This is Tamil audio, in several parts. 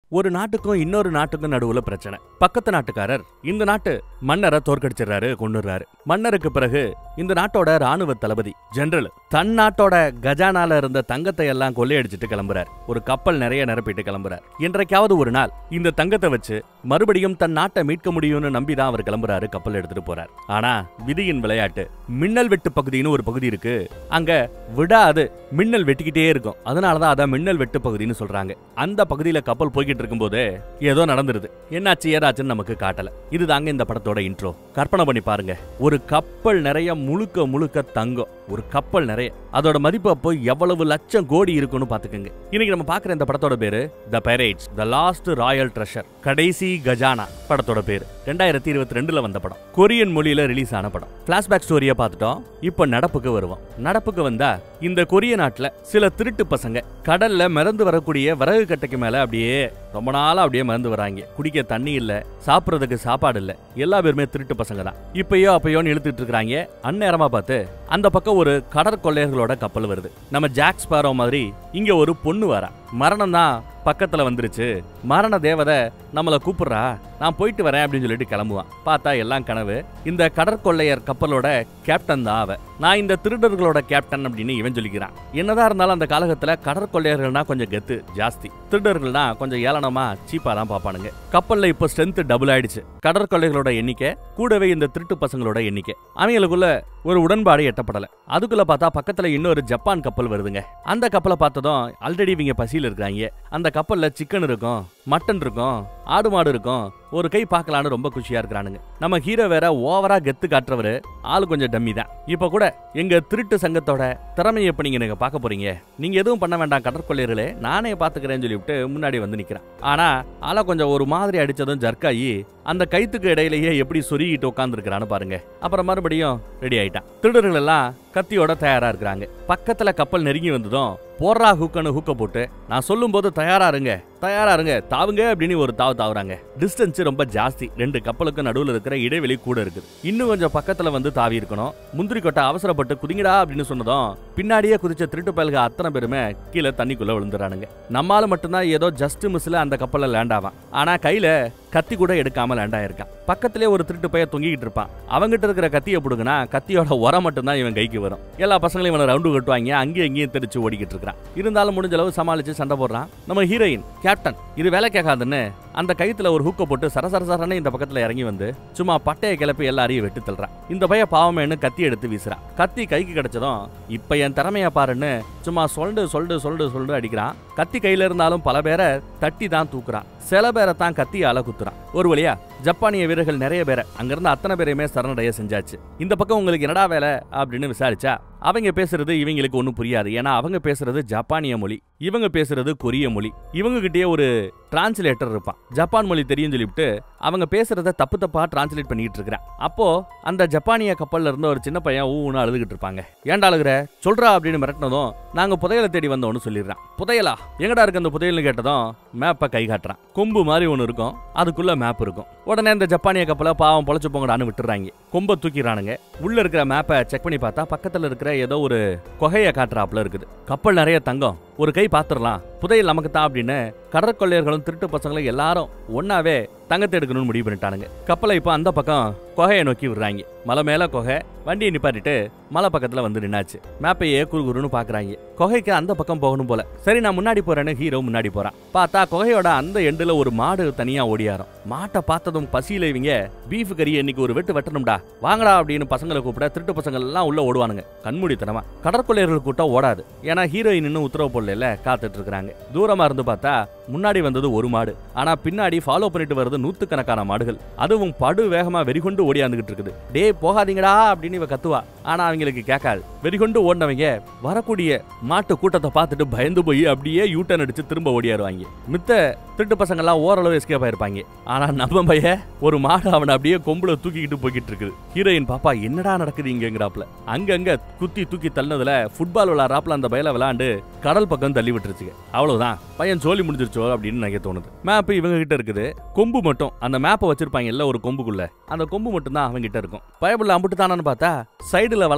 ஒரு நாட்டுக்கும் இன்னொரு நாட்டுக்கும் நடுவுல பிரச்சனை பக்கத்து நாட்டுக்காரர் இந்த நாட்டு மன்னரை தோற்கடிச்சிடுறாரு கொண்டுறாரு மன்னருக்கு பிறகு இந்த நாட்டோட ராணுவ தளபதி ஜெனரல் தன் நாட்டோட கஜானால இருந்த தங்கத்தை எல்லாம் கொள்ளையடிச்சிட்டு கிளம்புறார் ஒரு கப்பல் நிறைய நிரப்பிட்டு கிளம்புறார் என்றைக்காவது ஒரு நாள் இந்த தங்கத்தை வச்சு மறுபடியும் தன் நாட்டை மீட்க முடியும்னு நம்பிதான் அவர் கிளம்புறாரு கப்பல் எடுத்துட்டு போறார் ஆனா விதியின் விளையாட்டு மின்னல் வெட்டு பகுதின்னு ஒரு பகுதி இருக்கு அங்க விடாது மின்னல் வெட்டிக்கிட்டே இருக்கும் அதனாலதான் அதான் மின்னல் வெட்டு பகுதின்னு சொல்றாங்க அந்த பகுதியில கப்பல் போய்கிட்டு இருக்கும்போது ஏதோ நடந்துருது என்னாச்சு ஏதாச்சுன்னு நமக்கு காட்டல இதுதாங்க இந்த படத்தோட இன்ட்ரோ கற்பனை பண்ணி பாருங்க ஒரு கப்பல் நிறைய முழுக்க முழுக்க தங்கம் ஒரு கப்பல் நிறைய அதோட மதிப்பு அப்போ எவ்வளவு லட்சம் கோடி இருக்கும்னு பாத்துக்கோங்க இன்னைக்கு நம்ம பாக்குற இந்த படத்தோட பேரு the pirates the lost royal treasure கடைசி கஜானா படத்தோட பேரு ரெண்டாயிரத்தி இருபத்தி ரெண்டுல வந்த படம் கொரியன் மொழியில ரிலீஸ் ஆன படம் பிளாஷ்பேக் ஸ்டோரியை பார்த்துட்டோம் இப்போ நடப்புக்கு வருவோம் நடப்புக்கு வந்தா இந்த கொரிய நாட்டுல சில திருட்டு பசங்க கடல்ல மிதந்து வரக்கூடிய விறகு கட்டைக்கு மேல அப்படியே ரொம்ப நாளா அப்படியே மிதந்து வராங்க குடிக்க தண்ணி இல்ல சாப்பிடுறதுக்கு சாப்பாடு இல்ல எல்லா பேருமே திருட்டு பசங்க தான் இப்பயோ அப்பயோன்னு இழுத்துட்டு இருக்காங்க அந்நேரமா பார்த்து அந்த பக்கம் ஒரு கடற்கொள்ளையர்களோட கப்பல் வருது நம்ம ஜாக் ஸ்பாரோ மாதிரி இங்க ஒரு பொண்ணு வரா மரணம் தான் பக்கத்துல வந்துருச்சு மரண தேவதை நம்மள கூப்பிடுறா நான் போயிட்டு வரேன் அப்படின்னு சொல்லிட்டு கிளம்புவான் பார்த்தா எல்லாம் கனவு இந்த கடற்கொள்ளையர் கப்பலோட கேப்டன் தான் அவ நான் இந்த திருடர்களோட கேப்டன் அப்படின்னு இவன் சொல்லிக்கிறான் என்னதான் இருந்தாலும் அந்த காலகட்டத்துல கடற்கொள்ளையர்கள்னா கொஞ்சம் கெத்து ஜாஸ்தி திருடர்கள்னா கொஞ்சம் ஏளனமா சீப்பா தான் பாப்பானுங்க கப்பல்ல இப்போ ஸ்ட்ரென்த் டபுள் ஆயிடுச்சு கடற்கொள்ளைகளோட எண்ணிக்கை கூடவே இந்த திருட்டு பசங்களோட எண்ணிக்கை அவங்களுக்குள்ள ஒரு உடன்பாடு எட்டப்படல அதுக்குள்ள பார்த்தா பக்கத்துல இன்னொரு ஜப்பான் கப்பல் வருதுங்க அந்த கப்பலை பார்த்ததும் ஆல்ரெடி இவங்க பசியில் இருக்காங்க அந்த கப்பல்ல சிக்கன் இருக்கும் மட்டன் இருக்கும் ஆடு மாடு இருக்கும் ஒரு கை பார்க்கலான்னு ரொம்ப குஷியா இருக்கிறானுங்க நம்ம ஹீரோ வேற ஓவரா கெத்து காட்டுறவரு ஆளு கொஞ்சம் டம்மி தான் இப்ப கூட எங்க திருட்டு சங்கத்தோட திறமையை இப்ப நீங்க நீங்க பார்க்க போறீங்க நீங்க எதுவும் பண்ண வேண்டாம் கடற்கொள்ளையர்களே நானே பாத்துக்கிறேன்னு சொல்லிவிட்டு முன்னாடி வந்து நிக்கிறான் ஆனா ஆளை கொஞ்சம் ஒரு மாதிரி அடிச்சதும் ஜர்க்காயி அந்த கைத்துக்கு இடையிலேயே எப்படி சொருகிட்டு உட்காந்துருக்கிறான்னு பாருங்க அப்புறம் மறுபடியும் ரெடி ஆயிட்டான் திருடர்கள் எல்லாம் கத்தியோட தயாரா இருக்கிறாங்க பக்கத்துல கப்பல் நெருங்கி வந்ததும் போர்ரா ஹூக்கன்னு ஹூக்க போட்டு நான் சொல்லும் போது தயாரா இருங்க தயாரா இருங்க தாவுங்க அப்படின்னு ஒரு தாவு தாவுறாங்க டிஸ்டன்ஸ் ரொம்ப ஜாஸ்தி ரெண்டு கப்பலுக்கு நடுவுல இருக்கிற இடைவெளி கூட இருக்குது இன்னும் கொஞ்சம் பக்கத்துல வந்து தாவி இருக்கணும் முந்திரி கொட்டை அவசரப்பட்டு குதிங்கடா அப்படின்னு சொன்னதும் பின்னாடியே குதிச்ச திருட்டு பயல்க அத்தனை பேருமே கீழே தண்ணிக்குள்ள விழுந்துறானுங்க நம்மால மட்டும்தான் ஏதோ ஜஸ்ட் மிஸ்ல அந்த கப்பல்ல லேண்ட் ஆவான் ஆனா கையில கத்தி கூட எடுக்காம லேண்ட் ஆயிருக்கான் பக்கத்திலே ஒரு திருட்டு பைய தொங்கிக்கிட்டு இருப்பான் அவங்கிட்ட இருக்கிற கத்தியை பிடுங்கினா கத்தியோட உரம் மட்டும்தான் இவன் கைக்கு வரும் எல்லா பசங்களையும் இவனை ரவுண்டு கட்டுவாங்க அங்கேயும் இங்கேயும் தெரிச்சு ஓடிக்கிட்டு இருக்கிறான் இருந்தாலும் முடிஞ்ச அளவு சமாளிச்சு சண்டை போடுறான் நம்ம ஹீரோயின் கேப்டன் இது வேலை கேட்காதுன்னு அந்த கயித்துல ஒரு ஹூக்க போட்டு சரசர சரன்னு இந்த பக்கத்துல இறங்கி வந்து சும்மா பட்டையை கிளப்பி எல்லாரையும் வெட்டி தள்ளுறான் இந்த பைய பாவமேன்னு கத்தி எடுத்து வீசுறான் கத்தி கைக்கு கிடைச்சதும் இப்ப என் திறமைய பாருன்னு சும்மா சொல்டு சொல்டு சொல்டு சொல்டு அடிக்கிறான் கத்தி கையில இருந்தாலும் பல பேரை தட்டி தான் தூக்குறான் சில பேரை தான் கத்தியால குத்துறான் ஒரு வழியா ஜப்பானிய வீரர்கள் நிறைய பேரை அங்கிருந்து அத்தனை பேரையுமே சரணடைய செஞ்சாச்சு இந்த பக்கம் உங்களுக்கு என்னடா வேலை அப்படின்னு விசாரிச்சா அவங்க பேசுறது இவங்களுக்கு ஒன்றும் புரியாது ஏன்னா அவங்க பேசுறது ஜப்பானிய மொழி இவங்க பேசுறது கொரிய மொழி இவங்க கிட்டயே ஒரு டிரான்ஸ்லேட்டர் இருப்பான் ஜப்பான் மொழி தெரியும் சொல்லிவிட்டு அவங்க பேசுறத தப்பு தப்பா டிரான்ஸ்லேட் பண்ணிட்டு இருக்கிறான் அப்போ அந்த ஜப்பானிய கப்பல்ல இருந்த ஒரு சின்ன பையன் ஊன்னு அழுதுகிட்டு இருப்பாங்க ஏன்டா அழுகுற சொல்றா அப்படின்னு மிரட்டினதும் நாங்க புதையலை தேடி வந்தோம்னு சொல்லிடுறான் புதையலா எங்கடா இருக்கு அந்த புதையல்னு கேட்டதும் மேப்பை கை காட்டுறான் கொம்பு மாதிரி ஒன்று இருக்கும் அதுக்குள்ள மேப் இருக்கும் உடனே இந்த ஜப்பானிய கப்பலை பாவம் பொழைச்சு போங்கடான்னு விட்டுறாங்க கொம்பை தூக்கிடுறானுங்க உள்ள இருக்கிற மேப்பை செக் பண்ணி பார்த்தா பக்கத்துல இருக்கிற ஏதோ ஒரு கொகையை காட்டுறாப்புல இருக்குது கப்பல் நிறைய தங்கம் ஒரு கை பாத்துரலாம் புதையல் நமக்கு தான் அப்படின்னு கடற்கொள்ளையர்களும் திருட்டு பசங்களும் எல்லாரும் ஒன்னாவே தங்கத்தை எடுக்கணும்னு முடிவு பண்ணிட்டானுங்க கப்பலை இப்போ அந்த பக்கம் கொகையை நோக்கி விடுறாங்க மலை மேல கொகை வண்டியை நிப்பாட்டிட்டு மலை பக்கத்துல வந்து நின்னாச்சு மேப்பையே குறு குருன்னு பாக்குறாங்க கொகைக்கு அந்த பக்கம் போகணும் போல சரி நான் முன்னாடி போறேன்னு ஹீரோ முன்னாடி போறான் பார்த்தா கொகையோட அந்த எண்டுல ஒரு மாடு தனியா ஓடியாரும் மாட்டை பார்த்ததும் பசியில இவங்க பீஃப் கறி இன்னைக்கு ஒரு வெட்டு வெட்டணும்டா வாங்கடா அப்படின்னு பசங்களை கூப்பிட திருட்டு பசங்க எல்லாம் உள்ள ஓடுவானுங்க கண்மூடித்தனமா கடற்கொள்ளையர்கள் கூட்டம் ஓடாது ஏன்னா ஹீரோயின் இன்னும் உத்தரவு போடல காத்துட்டு இருக்காங்க தூரமா இருந்து பார்த்தா முன்னாடி வந்தது ஒரு மாடு ஆனா பின்னாடி ஃபாலோ பண்ணிட்டு வருது நூத்துக்கணக்கான மாடுகள் அதுவும் படு வேகமா வெறிகொண்டு ஓடியாந்துகிட்டு இருக்குது டேய் போகாதீங்கடா அப்படின்னு இவ கத்துவா ஆனா அவங்களுக்கு கேட்காது வெறிகொண்டு ஓடினவங்க வரக்கூடிய மாட்டு கூட்டத்தை பார்த்துட்டு பயந்து போய் அப்படியே யூட்டன் அடிச்சு திரும்ப ஓடியாருவாங்க மித்த திருட்டு பசங்க எல்லாம் ஓரளவு எஸ்கேப் ஆயிருப்பாங்க ஆனா நம்ம பைய ஒரு மாடு அவனை அப்படியே கொம்புல தூக்கிக்கிட்டு போய்கிட்டு இருக்குது ஹீரோயின் பாப்பா என்னடா நடக்குது இங்கங்கிறாப்ல அங்கங்க குத்தி தூக்கி தள்ளினதுல ஃபுட்பால் விளாட்றாப்புல அந்த பயல விளாண்டு கடல் பக்கம் தள்ளி விட்டுருச்சுங்க அவ்வளவுதான் பையன் சோலி முடிஞ்சிருச்சோ அப்படின்னு எனக்கு தோணுது மேப் இவங்க கிட்ட இருக்குது கொம்பு மட்டும் அந்த மேப்பை வச்சிருப்பாங்க இல்ல ஒரு கொம்புக்குள்ள அந்த கொம்பு மட்டும் தான் அவங்க கிட்ட இருக்கும் பயபுள்ள அம்பிட்டு தானான்னு பார்த்தா சைடுல வளர்ந்த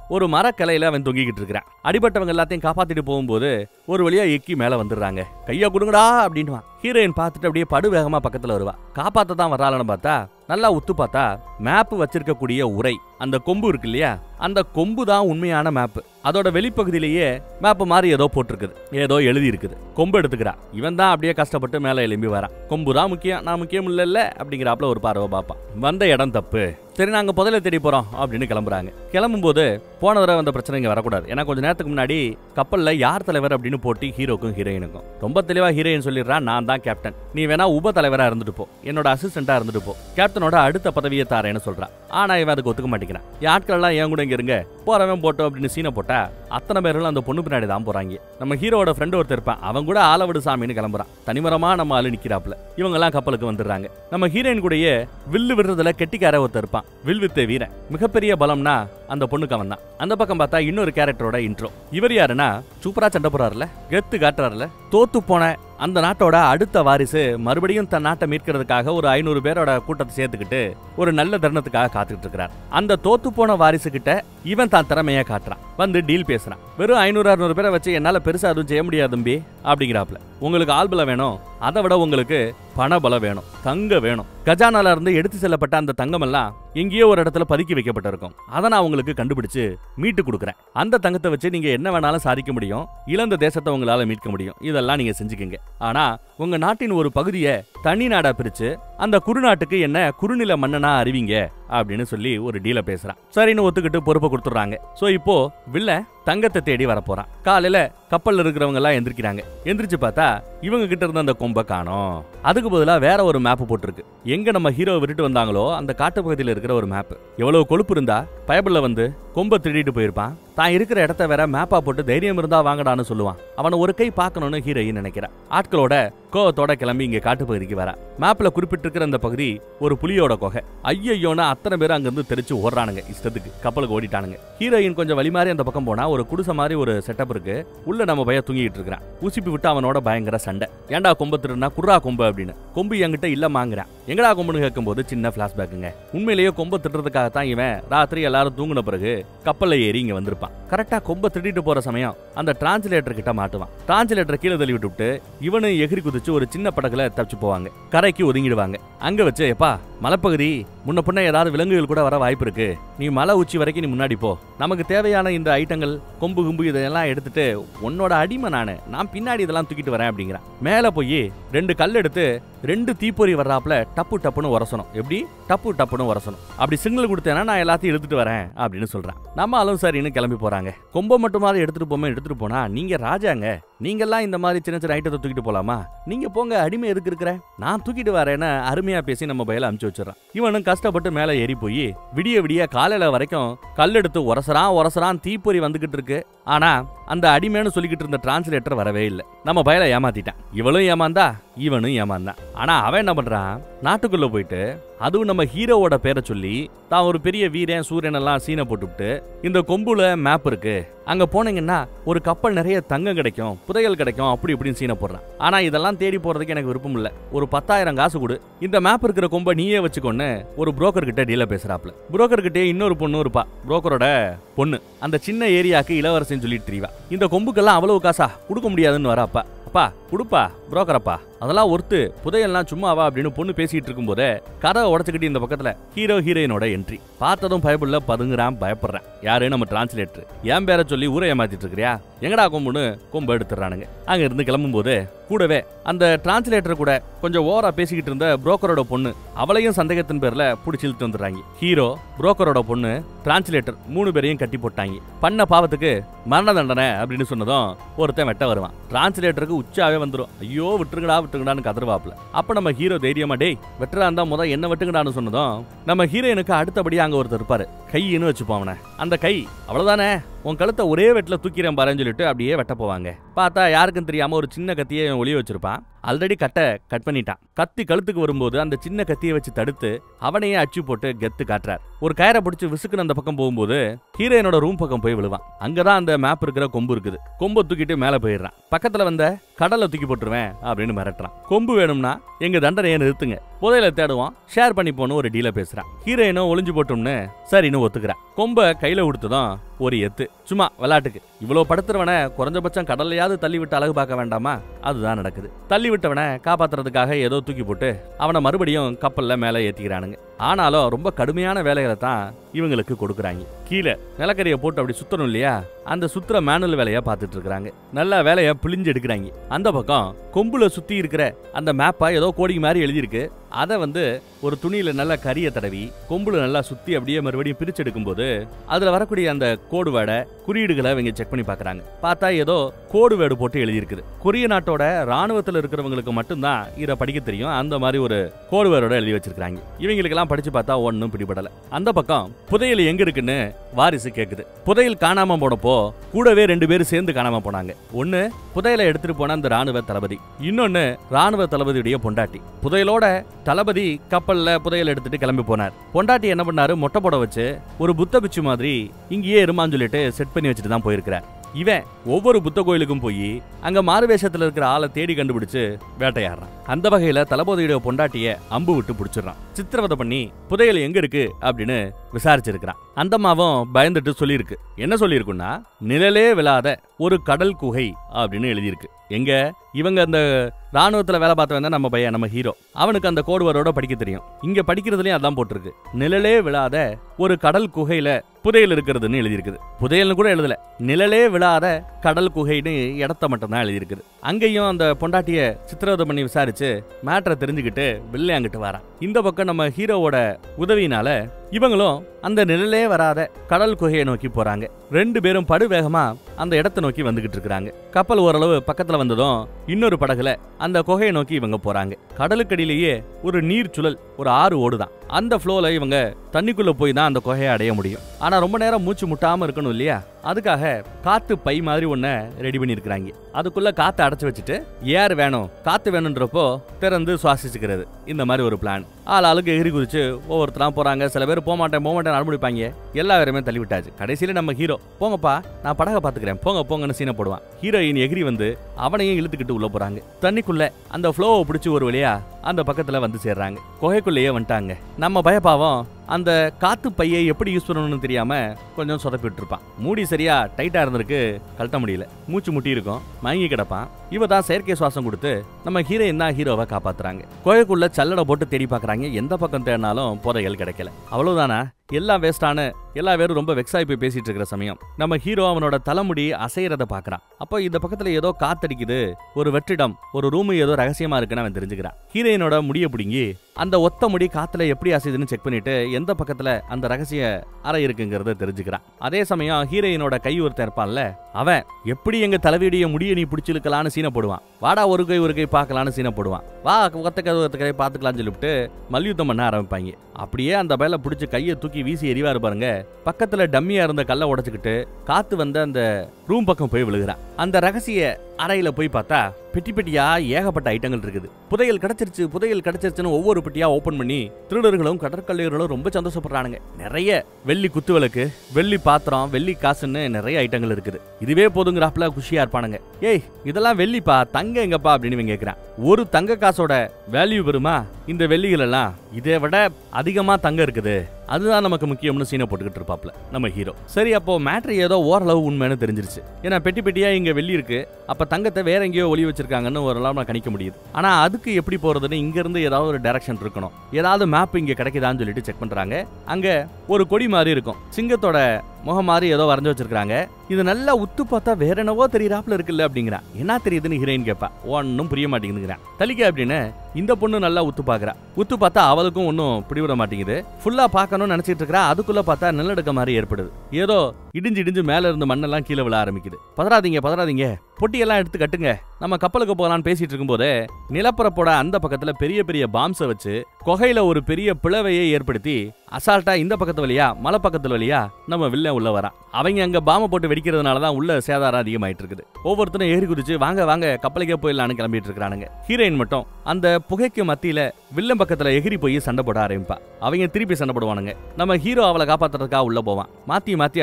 ஒரு மரக்கிளையில அவன் தொங்கிக்கிட்டு இருக்கிறான் அடிபட்டவங்க எல்லாத்தையும் காப்பாத்திட்டு போகும்போது ஒரு வழியா எக்கி மேல வந்துடுறாங்க கையா கொடுங்கடா அப்படின்னுவான் ஹீரோயின் பார்த்துட்டு அப்படியே படு வேகமா பக்கத்துல வருவா காப்பாத்த தான் வர்றாளன்னு பார்த்தா நல்லா உத்து பார்த்தா மேப் வச்சிருக்கக்கூடிய உரை அந்த கொம்பு இருக்கு இல்லையா அந்த கொம்பு தான் உண்மையான மேப் அதோட வெளிப்பகுதியிலேயே மேப் மாதிரி ஏதோ போட்டிருக்குது ஏதோ எழுதி இருக்குது கொம்பு எடுத்துக்கிறா இவன் தான் அப்படியே கஷ்டப்பட்டு மேலே எழும்பி வரான் கொம்பு தான் முக்கியம் நான் முக்கியம் இல்லைல்ல அப்படிங்கிறாப்புல ஒரு பார்வை பார்ப்பான் வந்த இடம் தப்பு சரி நாங்க புதையல தேடி போறோம் அப்படின்னு கிளம்புறாங்க கிளம்பும்போது போன தடவை வந்த பிரச்சனை இங்க வரக்கூடாது ஏன்னா கொஞ்ச நேரத்துக்கு முன்னாடி கப்பல்ல யார் தலைவர் அப்படின்னு போட்டி ஹீரோக்கும் ஹீரோயினுக்கும் ரொம்ப தெளிவா ஹீரோயின் சொல்லிடுறான் நான் தான் கேப்டன் நீ வேணா உப தலைவரா இருந்துட்டு போ என்னோட அசிஸ்டண்டா இருந்துட்டு போ கேப்டனோட அடுத்த பதவியை தாரேன்னு சொல்றான் ஆனா இவன் அதுக்கு ஒத்துக்க மாட்டேங்கிறான் என் ஆட்கள் எல்லாம் என் கூட இங்க இருங்க போறவன் போட்டோம் அப்படின்னு சீனை போட்டா அத்தனை பேர்களும் அந்த பொண்ணு பின்னாடி தான் போறாங்க நம்ம ஹீரோவோட ஃப்ரெண்ட் ஒருத்தர் இருப்பான் அவன் கூட ஆளவிடு சாமின்னு கிளம்புறான் தனிமரமா நம்ம ஆளு நிக்கிறாப்ல இவங்க எல்லாம் கப்பலுக்கு வந்துடுறாங்க நம்ம ஹீரோயின் கூடயே வில்லு விடுறதுல கெட்டிக்கார ஒருத்தர் இருப்பான் வில் வித்த வீரன் மிகப்பெரிய பலம்னா அந்த பொண்ணுக்கு அவன் தான் அந்த பக்கம் பார்த்தா இன்னொரு கேரக்டரோட இன்ட்ரோ இவர் யாருன்னா சூப்பரா சண்டை போறாருல கெத்து காட்டுறாருல தோத்து போன அந்த நாட்டோட அடுத்த வாரிசு மறுபடியும் தன் நாட்டை மீட்கிறதுக்காக ஒரு ஐநூறு பேரோட கூட்டத்தை சேர்த்துக்கிட்டு ஒரு நல்ல தருணத்துக்காக காத்துக்கிட்டு இருக்கிறார் அந்த தோத்து போன வாரிசு கிட்ட இவன் தான் திறமையா காட்டுறான் வந்து டீல் பேசுறான் வெறும் ஐநூறு அறுநூறு பேரை வச்சு என்னால பெருசா அதுவும் செய்ய முடியாது தம்பி அப்படிங்கிறாப்ல உங்களுக்கு ஆள்பலம் வேணும் அதை விட உங்களுக்கு பணபலம் வேணும் தங்க வேணும் கஜானால இருந்து எடுத்து செல்லப்பட்ட அந்த தங்கம் எல்லாம் எங்கேயோ ஒரு இடத்துல பதுக்கி வைக்கப்பட்டிருக்கும் அதை நான் உங்களுக்கு கண்டுபிடிச்சு மீட்டு கொடுக்குறேன் அந்த தங்கத்தை வச்சு நீங்க என்ன வேணாலும் சாதிக்க முடியும் இழந்த தேசத்தை உங்களால மீட்க முடியும் இதெல்லாம் நீங்க செஞ்சுக்கங்க ஆனா உங்க நாட்டின் ஒரு பகுதியை தனி நாடா பிரிச்சு அந்த குறுநாட்டுக்கு என்ன குறுநில மன்னனா அறிவிங்க அப்படின்னு சொல்லி ஒரு டீல பேசுறான் சரின்னு ஒத்துக்கிட்டு பொறுப்பை கொடுத்துட்றாங்க சோ இப்போ வில்ல தங்கத்தை தேடி வரப்போறான் காலையில கப்பல்ல இருக்கிறவங்க எல்லாம் எந்திரிக்கிறாங்க எந்திரிச்சு பார்த்தா இவங்க கிட்ட இருந்த அந்த கொம்பை காணோம் அதுக்கு பதிலா வேற ஒரு மேப் போட்டிருக்கு எங்க நம்ம ஹீரோ விட்டுட்டு வந்தாங்களோ அந்த காட்டு பகுதியில் இருக்கிற ஒரு மேப் எவ்வளவு கொழுப்பு இருந்தா பயபிள்ல வந்து கொம்பை திருடிட்டு போயிருப்பான் தான் இருக்கிற இடத்த வேற மேப்பா போட்டு தைரியம் இருந்தா வாங்கடான்னு சொல்லுவான் அவனை ஒரு கை பார்க்கணும்னு ஹீரோயின் நினைக்கிறான் ஆட்களோட கோவத்தோட கிளம்பி இங்க காட்டு பகுதிக்கு வர மேப்ல குறிப்பிட்டிருக்கிற அந்த பகுதி ஒரு புலியோட குகை ஐயோன்னு அத்தனை பேர் அங்கிருந்து தெரிச்சு ஓடுறானுங்க இஷ்டத்துக்கு கப்பலுக்கு ஓடிட்டானுங்க ஹீரோயின் கொஞ்சம் வழி மாதிரி அந்த பக்கம் போனா ஒரு குடிசை மாதிரி ஒரு செட்டப் இருக்கு உள்ள நம்ம பையன் தூங்கிட்டு இருக்கிறான் உசிப்பி விட்டு அவனோட பயங்கர சண்டை ஏன்டா கொம்பு திருடுனா குர்ரா கொம்பு அப்படின்னு கொம்பு என்கிட்ட இல்ல மாங்குறான் எங்கடா கொம்புன்னு கேட்கும்போது சின்ன பிளாஷ்பேக்குங்க உண்மையிலேயே கொம்பை திட்டுறதுக்காகத்தான் இவன் ராத்திரி எல்லாரும் தூங்கின பிறகு கப்பல்ல ஏறி இங்க வந்திருப்பான் கரெக்டா கொம்பை திட்டிட்டு போற சமயம் அந்த டிரான்ஸ்லேட்டர் கிட்ட மாட்டுவான் டிரான்ஸ்லேட்டர் கீழே தள்ளி விட்டுவிட்டு இவனு எகிரி குதிச்சு ஒரு சின்ன படகுல தப்பிச்சு போவாங்க கரைக்கு ஒதுங்கிடுவாங்க அங்க வச்சு எப்பா மலைப்பகுதி முன்ன பின்ன ஏதாவது விலங்குகள் கூட வர வாய்ப்பு இருக்கு நீ மலை உச்சி வரைக்கும் நீ முன்னாடி போ நமக்கு தேவையான இந்த ஐட்டங்கள் கொம்பு கும்பு இதெல்லாம் எடுத்துட்டு உன்னோட அடிமை நானு நான் பின்னாடி இதெல்லாம் தூக்கிட்டு வரேன் அப்படிங்கிறான் மேல போய் ரெண்டு கல் எடுத்து ரெண்டு தீப்பொறி வர்றாப்புல டப்பு டப்புன்னு உரசணும் எப்படி டப்பு டப்புன்னு உரசணும் அப்படி சிக்னல் கொடுத்தேன்னா நான் எல்லாத்தையும் எடுத்துட்டு வரேன் அப்படின்னு சொல்றேன் நம்ம ஆளும் சரின்னு கிளம்பி போறாங்க கொம்பை மட்டுமாவது எடுத்துட்டு போமே எடுத்துட்டு போனா நீங்க ராஜாங்க நீங்கெல்லாம் இந்த மாதிரி சின்ன சின்ன ஐட்டத்தை தூக்கிட்டு போலாமா நீங்க போங்க அடிமை எதுக்கு இருக்கிற நான் தூக்கிட்டு வரேன்னு அருமையா பேசி நம்ம பயில அமுச்சு வச்சிடறான் இவனும் கஷ்டப்பட்டு மேல ஏறி போய் விடிய விடிய காலையில வரைக்கும் கல் எடுத்து உரசறான் உரசறான் தீப்பொறி வந்துகிட்டு இருக்கு ஆனா அந்த அடிமைன்னு சொல்லிக்கிட்டு இருந்த டிரான்ஸ்லேட்டர் வரவே இல்லை நம்ம பயல ஏமாத்திட்டான் இவளும் ஏமாந்தா இவனும் ஏமாந்தான் ஆனா அவன் என்ன பண்றான் நாட்டுக்குள்ள போயிட்டு அதுவும் நம்ம ஹீரோவோட பேரை சொல்லி தான் ஒரு பெரிய வீரன் சூரியன் எல்லாம் சீனை போட்டுவிட்டு இந்த கொம்புல மேப் இருக்கு அங்க போனீங்கன்னா ஒரு கப்பல் நிறைய தங்கம் கிடைக்கும் புதையல் கிடைக்கும் அப்படி இப்படின்னு சீனை போடுறான் ஆனா இதெல்லாம் தேடி போறதுக்கு எனக்கு விருப்பம் இல்ல ஒரு பத்தாயிரம் காசு கொடு இந்த மேப் இருக்கிற கொம்பை நீயே வச்சுக்கொன்னு ஒரு புரோக்கர் கிட்ட டீல பேசுறாப்ல புரோக்கர் கிட்டே இன்னொரு பொண்ணு இருப்பா புரோக்கரோட பொண்ணு அந்த சின்ன ஏரியாக்கு இளவரசின்னு சொல்லிட்டு திரிவா இந்த கொம்புக்கெல்லாம் அவ்வளவு காசா கொடுக்க முடியாதுன்னு வராப்பா அப்பா கொடுப்பா புரோக்கரப்பா அதெல்லாம் ஒருத்து புதையல்லாம் சும்மாவா அப்படின்னு பொண்ணு பேசிட்டு இருக்கும்போதே கதவை உடச்சுக்கிட்டு இந்த பக்கத்துல ஹீரோ ஹீரோயினோட என்ட்ரி பார்த்ததும் பயப்புள்ள பதுங்குறான் பயப்படுறேன் யாரு நம்ம டிரான்ஸ்லேட்டர் என் பேரை சொல்லி ஊரை ஏமாத்திட்டு இருக்கிறியா எங்கடா கொம்புன்னு கொம்பு எடுத்துறானுங்க அங்க இருந்து கிளம்பும்போது கூடவே அந்த டிரான்ஸ்லேட்டர் கூட கொஞ்சம் ஓவரா பேசிக்கிட்டு இருந்த புரோக்கரோட பொண்ணு அவளையும் சந்தேகத்தின் பேர்ல புடிச்சு இழுத்து வந்துடுறாங்க ஹீரோ புரோக்கரோட பொண்ணு டிரான்ஸ்லேட்டர் மூணு பேரையும் கட்டி போட்டாங்க பண்ண பாவத்துக்கு மரண தண்டனை அப்படின்னு சொன்னதும் ஒருத்தன் வெட்ட வருவான் டிரான்ஸ்லேட்டருக்கு உச்சாவே வந்துடும் ஐயோ விட்டுருங்கடா விட்டுருங்கடான்னு கதறுவாப்ல அப்ப நம்ம ஹீரோ தைரியமா டேய் வெட்டுறா இருந்தா முத என்ன வெட்டுங்கடான்னு சொன்னதும் நம்ம ஹீரோயினுக்கு அடுத்தபடியா அங்க ஒருத்தர் இருப்பாரு கையின்னு வச்சுப்போம் அவனை அந்த கை அவ்வளவுதானே உன் கழுத்தை ஒரே வெட்டில் தூக்கிறேன் பாருன்னு சொல்லிட்டு அப்படியே வெட்ட போவாங்க பார்த்தா யாருக்கும் தெரியாம ஒரு சின்ன கத்தியை இவன் ஒளிய வச்சிருப்பான் ஆல்ரெடி கட்டை கட் பண்ணிட்டான் கத்தி கழுத்துக்கு வரும்போது அந்த சின்ன கத்தியை வச்சு தடுத்து அவனையே அச்சு போட்டு கெத்து காட்டுறார் ஒரு கயரை பிடிச்சி விசுக்குன்னு அந்த பக்கம் போகும்போது ஹீரோயினோட ரூம் பக்கம் போய் விழுவான் அங்கதான் அந்த மேப் இருக்கிற கொம்பு இருக்குது கொம்பை தூக்கிட்டு மேல போயிடுறான் பக்கத்துல வந்த கடலை தூக்கி போட்டுருவேன் அப்படின்னு மிரட்டுறான் கொம்பு வேணும்னா எங்க தண்டனையை நிறுத்துங்க புதையல தேடுவான் ஷேர் பண்ணி போன்னு ஒரு டீல பேசுறான் ஹீரோயினும் ஒளிஞ்சு போட்டோம்னு சரின்னு ஒத்துக்கிறான் கொம்ப கையில கொடுத்ததும் ஒரு எத்து சும்மா விளையாட்டுக்கு இவ்வளவு படுத்துறவனை குறைஞ்சபட்சம் கடல்லையாவது தள்ளி விட்டு அழகு பார்க்க வேண்டாமா அதுதான் நடக்குது தள்ளி விட்டவனை காப்பாத்துறதுக்காக ஏதோ தூக்கி போட்டு அவனை மறுபடியும் கப்பல்ல மேலே ஏத்திக்கிறானுங்க ஆனாலும் ரொம்ப கடுமையான வேலைகளை தான் இவங்களுக்கு கொடுக்குறாங்க கீழே நிலக்கரியை போட்டு அப்படி சுத்தணும் இல்லையா அந்த சுத்துற மேனுவல் வேலையை பார்த்துட்டு இருக்காங்க நல்ல வேலையை பிழிஞ்சு எடுக்கிறாங்க அந்த பக்கம் கொம்புல சுத்தி இருக்கிற அந்த மேப்பா ஏதோ கோடிக்கு மாதிரி எழுதியிருக்கு அதை வந்து ஒரு துணியில நல்லா கரிய தடவி கொம்புல நல்லா சுத்தி அப்படியே மறுபடியும் பிரிச்சு எடுக்கும்போது அதுல வரக்கூடிய அந்த கோடு வேடை குறியீடுகளை இவங்க செக் பண்ணி பார்க்கறாங்க பார்த்தா ஏதோ கோடு வேடு போட்டு எழுதியிருக்குது கொரிய நாட்டோட ராணுவத்துல இருக்கிறவங்களுக்கு மட்டும்தான் இதை படிக்க தெரியும் அந்த மாதிரி ஒரு கோடு வேரோட எழுதி வச்சிருக்காங்க இவங்களுக்கெல்லாம் படிச்சு பார்த்தா ஒன்றும் பிடிபடல அந்த பக்கம் புதையல் எங்க இருக்குன்னு வாரிசு கேக்குது புதையல் காணாம போனப்போ கூடவே ரெண்டு பேரும் சேர்ந்து காணாம போனாங்க ஒண்ணு புதையலை எடுத்துட்டு போன அந்த ராணுவ தளபதி இன்னொன்னு ராணுவ தளபதியுடைய பொண்டாட்டி புதையலோட தளபதி கப்பல்ல புதையல் எடுத்துட்டு கிளம்பி போனார் பொண்டாட்டி என்ன பண்ணாரு மொட்டை போட வச்சு ஒரு புத்த பிச்சு மாதிரி இங்கேயே இருமான்னு சொல்லிட்டு செட் பண்ணி வச்சுட்டு தான் போயிருக்கிறார் இவன் ஒவ்வொரு புத்த கோயிலுக்கும் போய் அங்க மாறுவேஷத்துல இருக்கிற ஆளை தேடி கண்டுபிடிச்சு வேட்டையாடுறான் அந்த வகையில தளபதியுடைய பொண்டாட்டிய அம்பு விட்டு பிடிச்சிடுறான் சித்திரவதை பண்ணி புதையல் எங்க இருக்கு அப்படின்னு விசாரிச்சிருக்கிறான் அந்த அம்மாவும் பயந்துட்டு சொல்லியிருக்கு என்ன சொல்லியிருக்குன்னா நிழலே விழாத ஒரு கடல் குகை அப்படின்னு எழுதியிருக்கு எங்க இவங்க அந்த ராணுவத்துல வேலை பார்த்தவன் தான் நம்ம பையன் நம்ம ஹீரோ அவனுக்கு அந்த கோடுவரோட படிக்க தெரியும் இங்க படிக்கிறதுலயும் அதான் போட்டிருக்கு நிழலே விழாத ஒரு கடல் குகையில புதையல் இருக்கிறதுன்னு எழுதியிருக்குது புதையல்னு கூட எழுதல நிழலே விழாத கடல் குகைன்னு இடத்த மட்டும் தான் எழுதியிருக்குது அங்கேயும் அந்த பொண்டாட்டிய சித்திரவதை பண்ணி விசாரிச்சு மேட்டரை தெரிஞ்சுக்கிட்டு வெள்ளையாங்கிட்டு வரான் இந்த பக்கம் நம்ம ஹீரோவோட உதவியினால இவங்களும் அந்த நிழலே வராத கடல் குகையை நோக்கி போறாங்க ரெண்டு பேரும் படு வேகமா அந்த இடத்தை நோக்கி வந்துகிட்டு இருக்காங்க கப்பல் ஓரளவு பக்கத்துல வந்ததும் இன்னொரு படகுல அந்த குகையை நோக்கி இவங்க போறாங்க கடலுக்கடியிலேயே ஒரு நீர் சுழல் ஒரு ஆறு ஓடுதான் அந்த ஃப்ளோல இவங்க தண்ணிக்குள்ள போய் தான் அந்த குகையை அடைய முடியும் ஆனா ரொம்ப நேரம் மூச்சு முட்டாம இருக்கணும் இல்லையா அதுக்காக காத்து பை மாதிரி ஒன்ன ரெடி பண்ணியிருக்கிறாங்க அதுக்குள்ள காத்து அடைச்சு வச்சுட்டு ஏர் வேணும் காத்து வேணுன்றப்போ திறந்து சுவாசிச்சுக்கிறது இந்த மாதிரி ஒரு பிளான் ஆள் ஆளுக்கு எகிரி குதிச்சு ஒவ்வொருத்தரா போறாங்க சில பேர் போக மாட்டேன் போக மாட்டேன் அனுப்பிடிப்பாங்க எல்லா பேருமே தள்ளி விட்டாச்சு கடைசியில நம்ம ஹீரோ போங்கப்பா நான் படகை பாத்துக்கிறேன் போங்க போங்கன்னு சீனை போடுவான் ஹீரோயின் எகிரி வந்து அவனையும் இழுத்துக்கிட்டு உள்ள போறாங்க தண்ணிக்குள்ள அந்த ஃப்ளோவை பிடிச்சி ஒரு வழியா அந்த பக்கத்துல வந்து சேர்றாங்க குகைக்குள்ளேயே வந்துட்டாங்க நம்ம பயப்பாவம் அந்த காத்து பையை எப்படி யூஸ் பண்ணணும்னு தெரியாம கொஞ்சம் சொதப்பிட்டு இருப்பான் மூடி சரியா டைட்டா இருந்திருக்கு கழட்ட முடியல மூச்சு முட்டி இருக்கும் மயங்கி கிடப்பான் இவ தான் செயற்கை சுவாசம் கொடுத்து நம்ம ஹீரோயின் தான் ஹீரோவை காப்பாத்துறாங்க குகைக்குள்ள சல்லடை போட்டு தேடி பார்க்கறாங்க எந்த பக்கம் தேடினாலும் புதையல் கிடைக்கல அவ்வளவுதானா எல்லாம் வேஸ்டான எல்லா பேரும் ரொம்ப வெக்ஸாகி போய் பேசிட்டு இருக்கிற சமயம் நம்ம ஹீரோ அவனோட தலைமுடி அசையறத பார்க்கறான் அப்போ இந்த பக்கத்துல ஏதோ காத்தடிக்குது ஒரு வெற்றிடம் ஒரு ரூம் ஏதோ ரகசியமா இருக்குன்னு அவன் தெரிஞ்சுக்கிறான் ஹீரோயினோட முடிய பிடுங்கி அந்த ஒத்த முடி காத்துல எப்படி அசையுதுன்னு செக் பண்ணிட்டு எந்த பக்கத்துல அந்த ரகசிய அறை இருக்குங்கிறத தெரிஞ்சுக்கிறான் அதே சமயம் ஹீரோயினோட கை ஒருத்தன் இருப்பான்ல அவன் எப்படி எங்க தலைவியுடைய முடிய நீ பிடிச்சிருக்கலான்னு சீனை போடுவான் வாடா ஒரு கை ஒரு கை பார்க்கலான்னு சீனை போடுவான் வா ஒத்த கை ஒத்த கை பார்த்துக்கலாம்னு சொல்லிவிட்டு மல்யுத்தம் பண்ண ஆரம்பிப்பாங்க அப்படியே அந்த பயல பிடிச்சி கையை தூக்கி வீசி எறிவாரு பாருங்க பக்கத்துல டம்மியா இருந்த கல்லை உடைச்சுக்கிட்டு காத்து வந்த அந்த ரூம் பக்கம் போய் விழுகிறான் அந்த ரகசிய அறையில போய் பார்த்தா பெட்டி பெட்டியா ஏகப்பட்ட ஐட்டங்கள் இருக்குது புதையல் கிடைச்சிருச்சு புதையல் கிடைச்சிருச்சுன்னு ஒவ்வொரு பெட்டியா ஓபன் பண்ணி திருடர்களும் கடற்கல்லையர்களும் ரொம்ப சந்தோஷப்படுறானுங்க நிறைய வெள்ளி குத்து விளக்கு வெள்ளி பாத்திரம் வெள்ளி காசுன்னு நிறைய ஐட்டங்கள் இருக்குது இதுவே போதுங்கிறாப்ல குஷியா இருப்பானுங்க ஏய் இதெல்லாம் வெள்ளிப்பா தங்க எங்கப்பா அப்படின்னு இவன் கேக்குறான் ஒரு தங்க காசோட வேல்யூ வருமா இந்த வெள்ளிகள் எல்லாம் இதை விட அதிகமா தங்கம் இருக்குது அதுதான் நமக்கு முக்கியம்னு சீனை போட்டுக்கிட்டு இருப்பாப்ல நம்ம ஹீரோ சரி அப்போ மேட்ரு ஏதோ ஓரளவு உண்மைன்னு தெரிஞ்சிருச்சு ஏன்னா பெட்டி பெட்டியா இங்க வெள்ளி இருக்கு அப்ப தங்கத்தை வேற எங்கேயோ ஒளி வச்சிருக்காங்கன்னு ஓரளவு நான் கணிக்க முடியுது ஆனா அதுக்கு எப்படி போறதுன்னு இங்க இருந்து ஏதாவது ஒரு டைரக்ஷன் இருக்கணும் ஏதாவது மேப் இங்க கிடைக்குதான்னு சொல்லிட்டு செக் பண்றாங்க அங்க ஒரு கொடி மாதிரி இருக்கும் சிங்கத்தோட முகம் மாதிரி ஏதோ வரைஞ்சு வச்சிருக்காங்க இது நல்லா உத்து பார்த்தா வேற என்னவோ தெரியறாப்ல இருக்குல்ல அப்படிங்கிறான் என்ன தெரியுதுன்னு ஹீரோயின் கேப்பா ஒன்னும் புரிய மாட்டேங்குதுங்கிறான் தலிக்க அப்படின்னு இந்த பொண்ணு நல்லா உத்து பாக்குறா உத்து பார்த்தா அவளுக்கும் ஒன்றும் பிடிவிட மாட்டேங்குது ஃபுல்லா பார்க்கணும்னு நினைச்சிட்டு இருக்கா அதுக்குள்ள பார்த்தா நிலநடுக்க மாதிரி ஏற்படுது ஏதோ இடிஞ்சு இடிஞ்சு மேல இருந்து மண்ணெல்லாம் கீழே விழ ஆரம்பிக்குது பதறாதீங்க பதறாதீங்க பொட்டியெல்லாம் எடுத்து கட்டுங்க நம்ம கப்பலுக்கு போகலான்னு பேசிட்டு இருக்கும்போது நிலப்பரப்போட அந்த பக்கத்துல பெரிய பெரிய பாம்ஸை வச்சு குகையில ஒரு பெரிய பிளவையை ஏற்படுத்தி அசால்ட்டா இந்த பக்கத்து வழியா மலை பக்கத்துல வழியா நம்ம வில்ல உள்ள வரான் அவங்க அங்க பாம்பை போட்டு வெடிக்கிறதுனால தான் உள்ள சேதாரம் அதிகமாயிட்டு இருக்குது ஒவ்வொருத்தரும் ஏறி குதிச்சு வாங்க வாங்க கப்பலுக்கே போயிடலான்னு கிளம்பிட்டு இருக்கானுங்க ஹீரோயின் மட்டும் அந்த புகைக்கு மத்தியில வில்லன் பக்கத்துல எகிரி போய் சண்டை போட ஆரம்பிப்பா அவங்க திருப்பி சண்டை போடுவானுங்க நம்ம ஹீரோ அவளை காப்பாத்துறதுக்காக உள்ள போவான் மாத்தி மாத்தி அடிச்சுக்கிறாங்க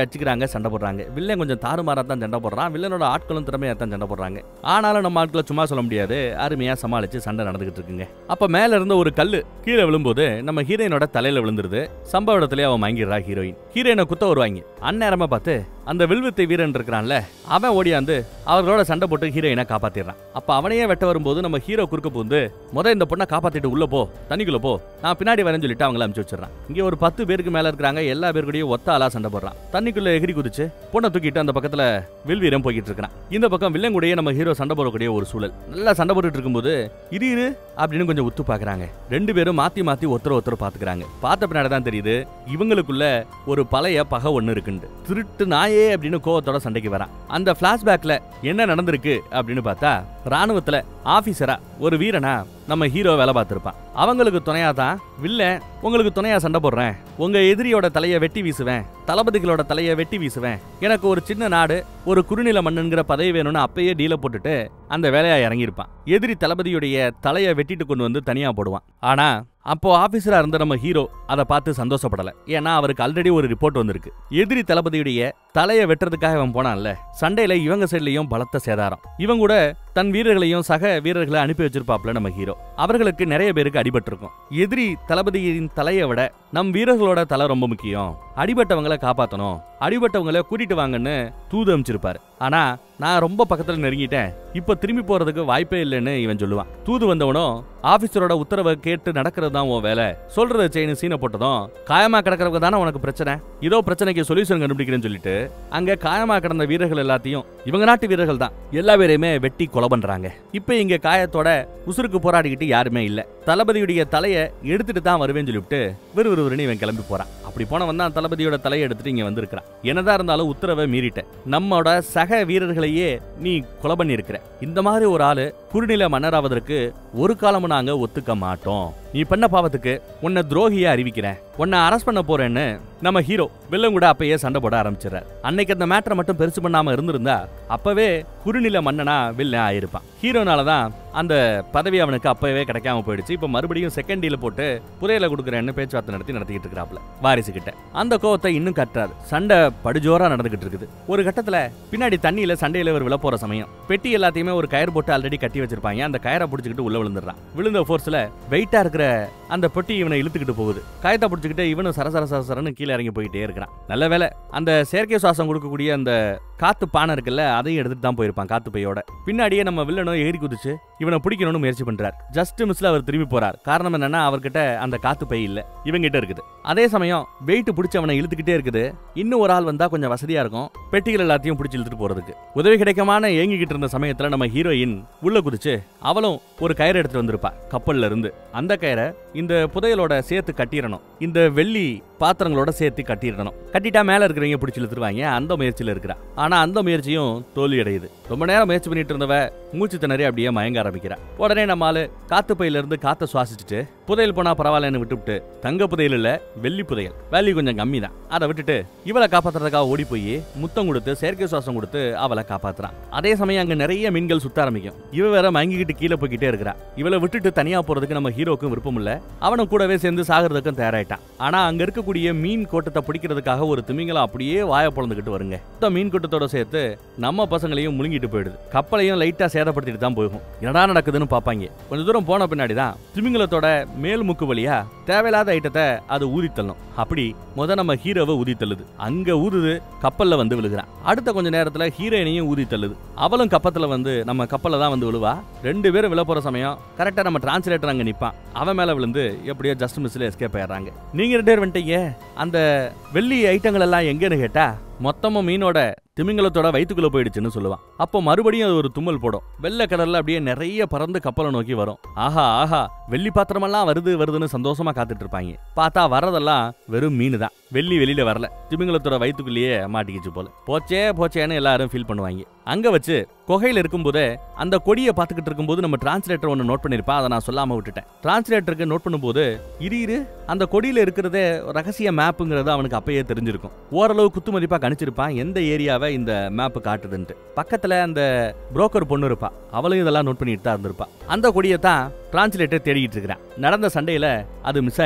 போடுறாங்க சண்டை போடுறாங்க வில்லன் கொஞ்சம் தாறுமாறா தான் சண்டை போடுறான் வில்லனோட ஆட்களும் திறமையா தான் சண்டை போடுறாங்க ஆனாலும் நம்ம ஆட்களை சும்மா சொல்ல முடியாது அருமையா சமாளிச்சு சண்டை நடந்துகிட்டு இருக்குங்க அப்ப மேல இருந்த ஒரு கல்லு கீழே விழும்போது நம்ம ஹீரோயினோட தலையில விழுந்துருது சம்பவ இடத்துலயே அவன் வாங்கிடுறா ஹீரோயின் ஹீரோயினை குத்த வருவாங்க அந்நேரமா பார்த்து அந்த வில்வித்தை வீரன் இருக்கிறான்ல அவன் ஓடியாந்து அவர்களோட சண்டை போட்டு ஹீரோயினை காப்பாத்திடுறான் அப்ப அவனையே வெட்ட வரும்போது நம்ம ஹீரோ குறுக்க பூந்து முத இந்த பொண்ணை காப்பாத்திட்டு உள்ள போ தண்ணிக்குள்ள போ நான் பின்னாடி வரேன்னு சொல்லிட்டு அவங்கள அனுப்பிச்சு வச்சிடறான் இங்க ஒரு பத்து பேருக்கு மேல இருக்கிறாங்க எல்லா பேர் கூடயும் ஒத்த ஆளா சண்டை போடுறான் தண்ணிக்குள்ள எகிரி குதிச்சு பொண்ணை தூக்கிட்டு அந்த பக்கத்துல வில் வீரன் போய்கிட்டு இருக்கிறான் இந்த பக்கம் வில்லன் கூடயே நம்ம ஹீரோ சண்டை போடக்கூடிய ஒரு சூழல் நல்லா சண்டை போட்டுட்டு இருக்கும்போது இரு இரு அப்படின்னு கொஞ்சம் உத்து பாக்குறாங்க ரெண்டு பேரும் மாத்தி மாத்தி ஒருத்தர் ஒருத்தர் பாத்துக்கிறாங்க பார்த்த பின்னாடி தான் தெரியுது இவங்களுக்குள்ள ஒரு பழைய பகை ஒண்ணு இருக்குண்டு திருட்டு நாயே அப்படின்னு கோவத்தோட சண்டைக்கு வரான் அந்த பிளாஷ்பேக்ல என்ன நடந்திருக்கு அப்படின்னு பார்த்தா ராணுவத்துல ஆபீசரா ஒரு வீரனா நம்ம ஹீரோ வேலை பார்த்திருப்பான் அவங்களுக்கு துணையா தான் வில்லன் உங்களுக்கு துணையா சண்டை போடுறேன் உங்க எதிரியோட தலைய வெட்டி வீசுவேன் தளபதிகளோட தலைய வெட்டி வீசுவேன் எனக்கு ஒரு சின்ன நாடு ஒரு குறுநில மண்ணுங்கிற பதவி வேணும்னு அப்பயே டீல போட்டுட்டு அந்த வேலையா இறங்கியிருப்பான் எதிரி தளபதியுடைய தலைய வெட்டிட்டு கொண்டு வந்து தனியா போடுவான் ஆனா அப்போ ஆபீசரா இருந்த நம்ம ஹீரோ அதை பார்த்து சந்தோஷப்படல ஏன்னா அவருக்கு ஆல்ரெடி ஒரு ரிப்போர்ட் வந்திருக்கு எதிரி தளபதியுடைய தலையை வெட்டுறதுக்காக இவன் போனான்ல சண்டையில இவங்க சைட்லயும் பலத்த சேதாரம் இவன் கூட தன் வீரர்களையும் சக வீரர்களை அனுப்பி வச்சிருப்பாப்ல நம்ம ஹீரோ அவர்களுக்கு நிறைய பேருக்கு அடிபட்டிருக்கும் எதிரி தளபதியின் தலையை விட நம் வீரர்களோட தலை ரொம்ப முக்கியம் அடிபட்டவங்களை காப்பாத்தணும் அடிபட்டவங்களை கூட்டிட்டு வாங்கன்னு தூது அனுப்பிச்சிருப்பாரு ஆனா நான் ரொம்ப பக்கத்துல நெருங்கிட்டேன் இப்ப திரும்பி போறதுக்கு வாய்ப்பே இல்லைன்னு இவன் சொல்லுவான் தூது வந்தவனும் ஆபீசரோட உத்தரவை கேட்டு நடக்கிறது தான் உன் வேலை சொல்றத செய்யணும் சீனை போட்டதும் காயமா கிடக்கிறவங்க தானே உனக்கு பிரச்சனை இதோ பிரச்சனைக்கு சொல்யூஷன் கண்டுபிடிக்கிறேன்னு சொல்லிட்டு அங்க காயமா கிடந்த வீரர்கள் எல்லாத்தையும் இவங்க நாட்டு வீரர்கள் தான் எல்லா பேரையுமே வெட்டி கொலை பண்றாங்க இப்ப இங்க காயத்தோட உசுருக்கு போராடிக்கிட்டு யாருமே இல்ல தளபதியுடைய தலைய எடுத்துட்டு தான் வருவேன்னு சொல்லிவிட்டு விறுவிறுன்னு இவன் கிளம்பி போறான் அப்படி போனவன் தான் தளபதியோட தலையை எடுத்துட்டு இங்க வந்திருக்கிறான் என்னதான் இருந்தாலும் உத்தரவை மீறிட்ட நம்மோட சக வீரர்களையே நீ கொலை பண்ணியிருக்கிற இந்த மாதிரி ஒரு ஆளு குறுநில மன்னராவதற்கு ஒரு காலமும் நாங்க ஒத்துக்க மாட்டோம் நீ பண்ண பாவத்துக்கு உன்னை துரோகியா அறிவிக்கிறேன் உன்னை அரெஸ்ட் பண்ண போறேன்னு நம்ம ஹீரோ வில்லன் கூட அப்பயே சண்டை போட ஆரம்பிச்சிடறார் அன்னைக்கு அந்த மேட்டரை மட்டும் பெருசு பண்ணாம இருந்திருந்தா அப்பவே குறுநில மன்னனா வில்லன் ஆயிருப்பான் ஹீரோனால தான் அந்த பதவி அவனுக்கு அப்பவே கிடைக்காம போயிடுச்சு இப்ப மறுபடியும் செகண்ட் டீல போட்டு புதையல கொடுக்குறேன்னு பேச்சுவார்த்தை நடத்தி நடத்திக்கிட்டு இருக்கிறாப்ல வாரிசு கிட்ட அந்த கோவத்தை இன்னும் கட்டுறாரு சண்டை படுஜோரா நடந்துகிட்டு இருக்குது ஒரு கட்டத்துல பின்னாடி தண்ணியில சண்டையில ஒரு விழ போற சமயம் பெட்டி எல்லாத்தையுமே ஒரு கயிறு போட்டு ஆல்ரெடி கட்டி வச்சிருப்பாங்க அந்த கயிறை பிடிச்சிக்கிட்டு உள்ள விழுந்துடுறான் விழுந்த ஃபோர்ஸ்ல வெயிட்டா இருக்கிற அந்த பெட்டி இவனை இழுத்துக்கிட்டு போகுது கயத்தை பிடிச்சிக்கிட்டு இவனும் சரசர சரசரன்னு கீழே இறங்கி போயிட்டே இருக்கிறான் நல்ல வேலை அந்த செயற்கை சுவாசம் கொடுக்கக்கூடிய அந்த காத்து பானை இருக்குல்ல அதையும் எடுத்துட்டு தான் போயிருப்பான் காத்து பையோட பின்னாடியே நம்ம வில்லனும் ஏறி குதிச்சு இவனை பிடிக்கணும்னு முயற்சி பண்றார் ஜஸ்ட் மிஸ்ல அவர் திரும்பி போறார் காரணம் என்னன்னா அவர்கிட்ட அந்த காத்து பை இல்ல இவங்கிட்ட இருக்குது அதே சமயம் வெயிட் பிடிச்சி அவனை இழுத்துக்கிட்டே இருக்குது இன்னும் ஒரு ஆள் வந்தா கொஞ்சம் வசதியா இருக்கும் பெட்டிகள் எல்லாத்தையும் பிடிச்சி இழுத்துட்டு போறதுக்கு உதவி கிடைக்கமான ஏங்கிக்கிட்டு இருந்த சமயத்துல நம்ம ஹீரோயின் உள்ள குதிச்சு அவளும் ஒரு கயிறு எடுத்துட்டு வந்திருப்பா கப்பல்ல இருந்து அந்த கயிறை இந்த புதையலோட சேர்த்து கட்டிடணும் இந்த வெள்ளி பாத்திரங்களோட சேர்த்து கட்டிடணும் கட்டிட்டா மேல இருக்கிறவங்க பிடிச்சி இழுத்துருவாங்க அந்த முயற்சியில இருக்கிறா ஆனா அந்த முயற்சியும் தோல்வி அடையுது ரொம்ப நேரம் முயற்சி பண்ணிட்டு இருந்தவ மூச்சு திணறி அப்படியே மயங்க ஆரம்பிக்கிறா உடனே நம்ம ஆளு காத்து பையில இருந்து காத்த சுவாசிச்சுட்டு புதையல் போனா பரவாயில்லன்னு விட்டுவிட்டு தங்க புதையல் இல்ல வெள்ளி புதையல் வேல்யூ கொஞ்சம் கம்மி தான் அதை விட்டுட்டு இவளை காப்பாத்துறதுக்காக ஓடி போய் முத்தம் கொடுத்து செயற்கை சுவாசம் கொடுத்து அவளை காப்பாத்துறான் அதே சமயம் அங்க நிறைய மீன்கள் சுத்த ஆரம்பிக்கும் இவ வேற மயங்கிக்கிட்டு கீழே போய்கிட்டே இருக்கிறா இவளை விட்டுட்டு தனியா போறதுக்கு நம்ம ஹீரோக்கும் விருப்பம் இல்ல அவனும் கூடவே சேர்ந்து சாகிறதுக்கும் தயாராயிட்டான் ஆனா அங்க இருக்கக்கூடிய மீன் கூட்டத்தை பிடிக்கிறதுக்காக ஒரு திமிங்கலம் அப்படியே வாய பொழந்துகிட்டு வருங்க இந்த மீன் கூட்டத்தோட சேர்த்து நம்ம பசங்களையும் முழுங்கிட்டு போயிடுது கப்பலையும் லைட்டா சேதப்படுத்திட்டு தான் போகும் என்னடா நடக்குதுன்னு பாப்பாங்க கொஞ்ச தூரம் போன பின்னாடி தான் திமிங்கலத்தோட மேல் முக்கு வழியா தேவையில்லாத ஐட்டத்தை அது ஊதி தள்ளும் அப்படி முத நம்ம ஹீரோவை ஊதி தள்ளுது அங்க ஊதுது கப்பல்ல வந்து விழுகிறான் அடுத்த கொஞ்ச நேரத்துல ஹீரோயினையும் ஊதி தள்ளுது அவளும் கப்பத்துல வந்து நம்ம கப்பல்ல தான் வந்து விழுவா ரெண்டு பேரும் விழ போற சமயம் கரெக்டா நம்ம டிரான்ஸ்லேட்டர் அங்க நிப்பான் அவன் மேல விழுந்து எப்படியோ ஜஸ்ட் மிஸ்ல எஸ்கேப் ஆயிடுறாங்க நீங்க ரெண்டு பேர் வந்துட்டீங்க அந்த வெள்ளி ஐட்டங்கள் எல்லாம் எங்கன்னு கேட்டா மொத்தமும் மீனோட திமிங்கலத்தோட வயித்துக்குள்ள போயிடுச்சுன்னு சொல்லுவான் அப்போ மறுபடியும் அது ஒரு தும்மல் போடும் வெள்ளை கடல்ல அப்படியே நிறைய பறந்து கப்பலை நோக்கி வரும் ஆஹா ஆஹா வெள்ளி பாத்திரமெல்லாம் வருது வருதுன்னு சந்தோஷமா காத்துட்டு இருப்பாங்க பார்த்தா வரதெல்லாம் வெறும் மீன் தான் வெள்ளி வெளியில வரல திமிங்கலத்தோட வயித்துக்குள்ளேயே மாட்டிக்கிச்சு போல போச்சே போச்சேன்னு எல்லாரும் ஃபீல் பண்ணுவாங்க அங்க வச்சு குகையில இருக்கும்போதே அந்த கொடியை பார்த்துக்கிட்டு இருக்கும்போது நம்ம டிரான்ஸ்லேட்டர் ஒன்று நோட் பண்ணிருப்பா அதை நான் சொல்லாம விட்டுட்டேன் டிரான்ஸ்லேட்டருக்கு நோட் பண்ணும்போது இரு இரு அந்த கொடியில இருக்கிறதே ரகசிய மேப்புங்கிறது அவனுக்கு அப்பயே தெரிஞ்சிருக்கும் ஓரளவு குத்து மதிப்பா கணிச்சிருப்பான் எந்த ஏரியாவை இந்த மேப் காட்டுதுன்ட்டு பக்கத்துல அந்த புரோக்கர் பொண்ணு இருப்பா அவளும் இதெல்லாம் நோட் பண்ணிட்டு தான் இருந்திருப்பா அந்த கொடியை தான் டிரான்ஸ்லேட்டர் தேடிக்கிட்டு இருக்கிறான் நடந்த சண்டையில அது மிஸ் ஆயிருக்கும்